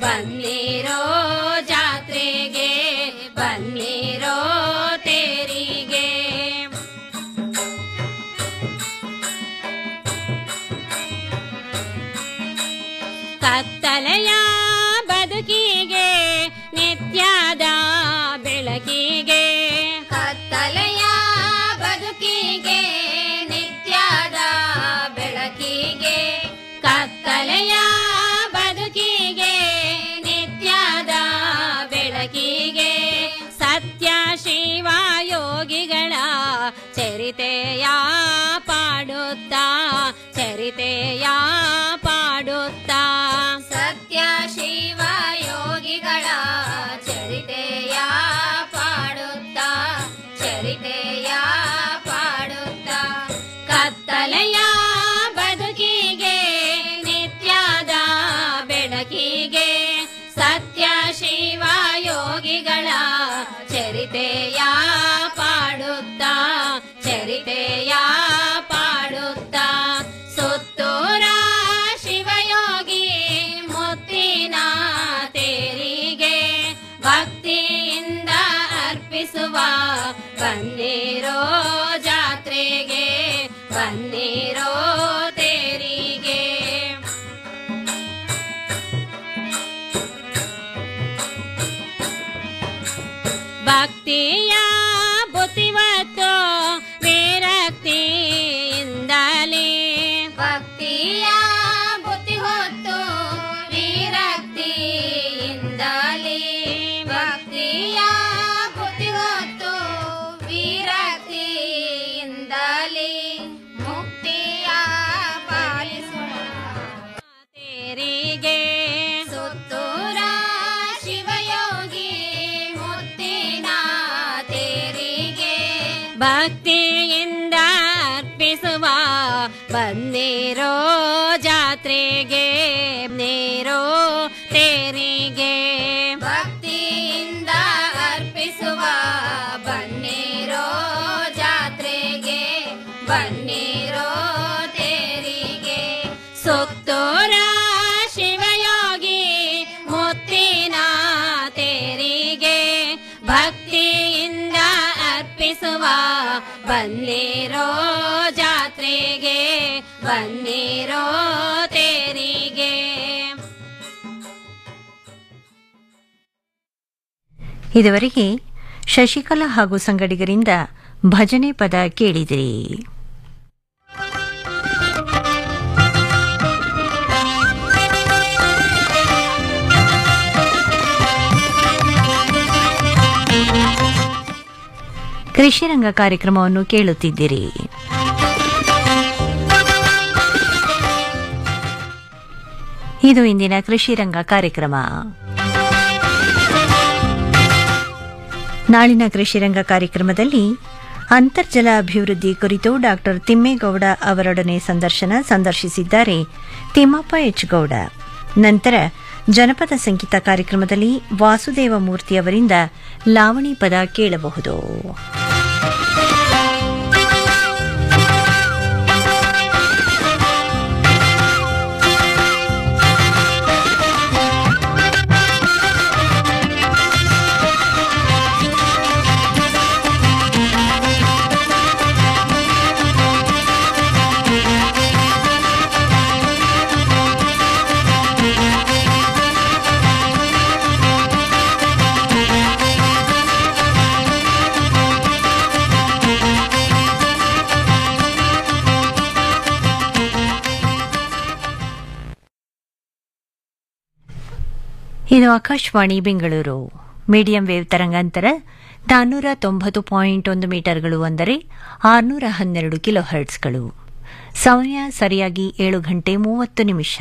ಬನ್ನಿರೋ ಜಾತ್ರೆಗೆ ಬನ್ನಿರೋ ತೇರಿಗೆ ಕತ್ತಲೆಯ ಬದುಕಿಗೆ ನಿತ್ಯದ ಬೆಳಕಿಗೆ ಕತ್ತಲೆಯ ಬದುಕಿಗೆ ನಿತ್ಯದ ಬೆಳಕಿಗೆ ಕತ್ತಲೆಯ ಬದುಕಿಗೆ ನಿತ್ಯದ ಬೆಳಕಿಗೆ ಸತ್ಯ ಶಿವ ಯೋಗಿಗಳ ಚರಿತೆಯ ಪಾಡುತ್ತಾ ಚರಿತೆಯ ಪಾಡುತ್ತಾ ಸತ್ಯ ಶಿವ ಯೋಗಿಗಳ ಚರಿತೆಯ ಪಾಡುತ್ತಾ ಚರಿತೆಯ ಪಾಡುತ್ತಾ ಕತ್ತಲೆಯ ಬದುಕಿಗೆ ನಿತ್ಯದ ಬೆಳಕಿಗೆ ಸತ್ಯ ಶಿವ ಯೋಗಿಗಳ ಚರಿತೆಯ ಪಾಡುತ್ತಾ ಚರಿತೆಯ ಪಾಡುತ್ತಾ ಸುತ್ತೂರ ಶಿವಯೋಗಿ ಮುತ್ತಿನ ತೇರಿಗೆ ಭಕ್ತಿಯಿಂದ ಅರ್ಪಿಸುವ ಬನ್ನಿರೋ ಜಾತ್ರೆಗೆ ಬನ್ನಿರೋ ತೇರಿಗೆ ಭಕ್ತಿಯ ಬುದ್ಧಿವತ್ತು ವಿರಕ್ತಿಯಿಂದಲೇ ಭಕ್ತಿಯ ಬುದ್ಧಿ ಹೊತ್ತು ವಿರಕ್ತಿಯಿಂದಲೇ ಭಕ್ತಿಯ ಬುದ್ಧಿ ಹೊತ್ತು ವಿರಕ್ತಿಯಿಂದಲೇ ಮುಕ್ತಿಯ ಪಾಲಿಸುವ ತೇರಿಗೆ ಸುತ್ತೂರ ಶಿವಯೋಗಿ ಮುತ್ತಿನ ತೇರಿಗೆ ಭಕ್ತಿಯಿಂದ ಅರ್ಪಿಸುವ ಬನ್ನಿರೋ ಜಾತ್ರೆಗೆ ನೇರೋ ತೇರಿಗೆ ಭಕ್ತಿಯಿಂದ ಅರ್ಪಿಸುವ ಬನ್ನಿರೋ ಜಾತ್ರೆಗೆ ಬನ್ನಿರೋ ತೇರಿಗೆ ಸುತ್ತೂರ ಶಿವಯೋಗಿ ಮುತ್ತಿನ ತೇರಿಗೆ ಭಕ್ತಿಯಿಂದ ಅರ್ಪಿಸುವ ಬನ್ನಿರೋ ಜಾತ್ರೆಗೆ ಬನ್ನಿರೋ ತೇರಿಗೆ ಇದುವರೆಗೆ ಶಶಿಕಲಾ ಹಾಗೂ ಸಂಗಡಿಗರಿಂದ ಭಜನೆ ಪದ ಕೇಳಿದಿರಿ ಕೃಷಿರಂಗ ಕಾರ್ಯಕ್ರಮವನ್ನು ಕೇಳುತ್ತಿದ್ದಿರಿ ಇದು ಇಂದಿನ ಕೃಷಿರಂಗ ಕಾರ್ಯಕ್ರಮ ನಾಳಿನ ಕೃಷಿರಂಗ ಕಾರ್ಯಕ್ರಮದಲ್ಲಿ ಅಂತರ್ಜಲ ಅಭಿವೃದ್ಧಿ ಕುರಿತು ಡಾಕ್ಟರ್ ತಿಮ್ಮೇಗೌಡ ಅವರೊಡನೆ ಸಂದರ್ಶನ ಸಂದರ್ಶಿಸಿದ್ದಾರೆ ತಿಮ್ಮಪ್ಪ ಎಚ್ ಗೌಡ ನಂತರ ಜನಪದ ಸಂಗೀತ ಕಾರ್ಯಕ್ರಮದಲ್ಲಿ ವಾಸುದೇವ ಮೂರ್ತಿ ಅವರಿಂದ ಲಾವಣಿ ಪದ ಕೇಳಬಹುದು ಇದು ಆಕಾಶವಾಣಿ ಬೆಂಗಳೂರು ಮೀಡಿಯಂ ವೇವ್ ತರಂಗಾಂತರ ನಾನ್ನೂರ ತೊಂಬತ್ತು ಪಾಯಿಂಟ್ ಒಂದು ಮೀಟರ್ಗಳು ಅಂದರೆ ಆರುನೂರ ಹನ್ನೆರಡು ಕಿಲೋ ಹರ್ಟ್ಸ್ಗಳು ಸಮಯ ಸರಿಯಾಗಿ ಏಳು ಗಂಟೆ ಮೂವತ್ತು ನಿಮಿಷ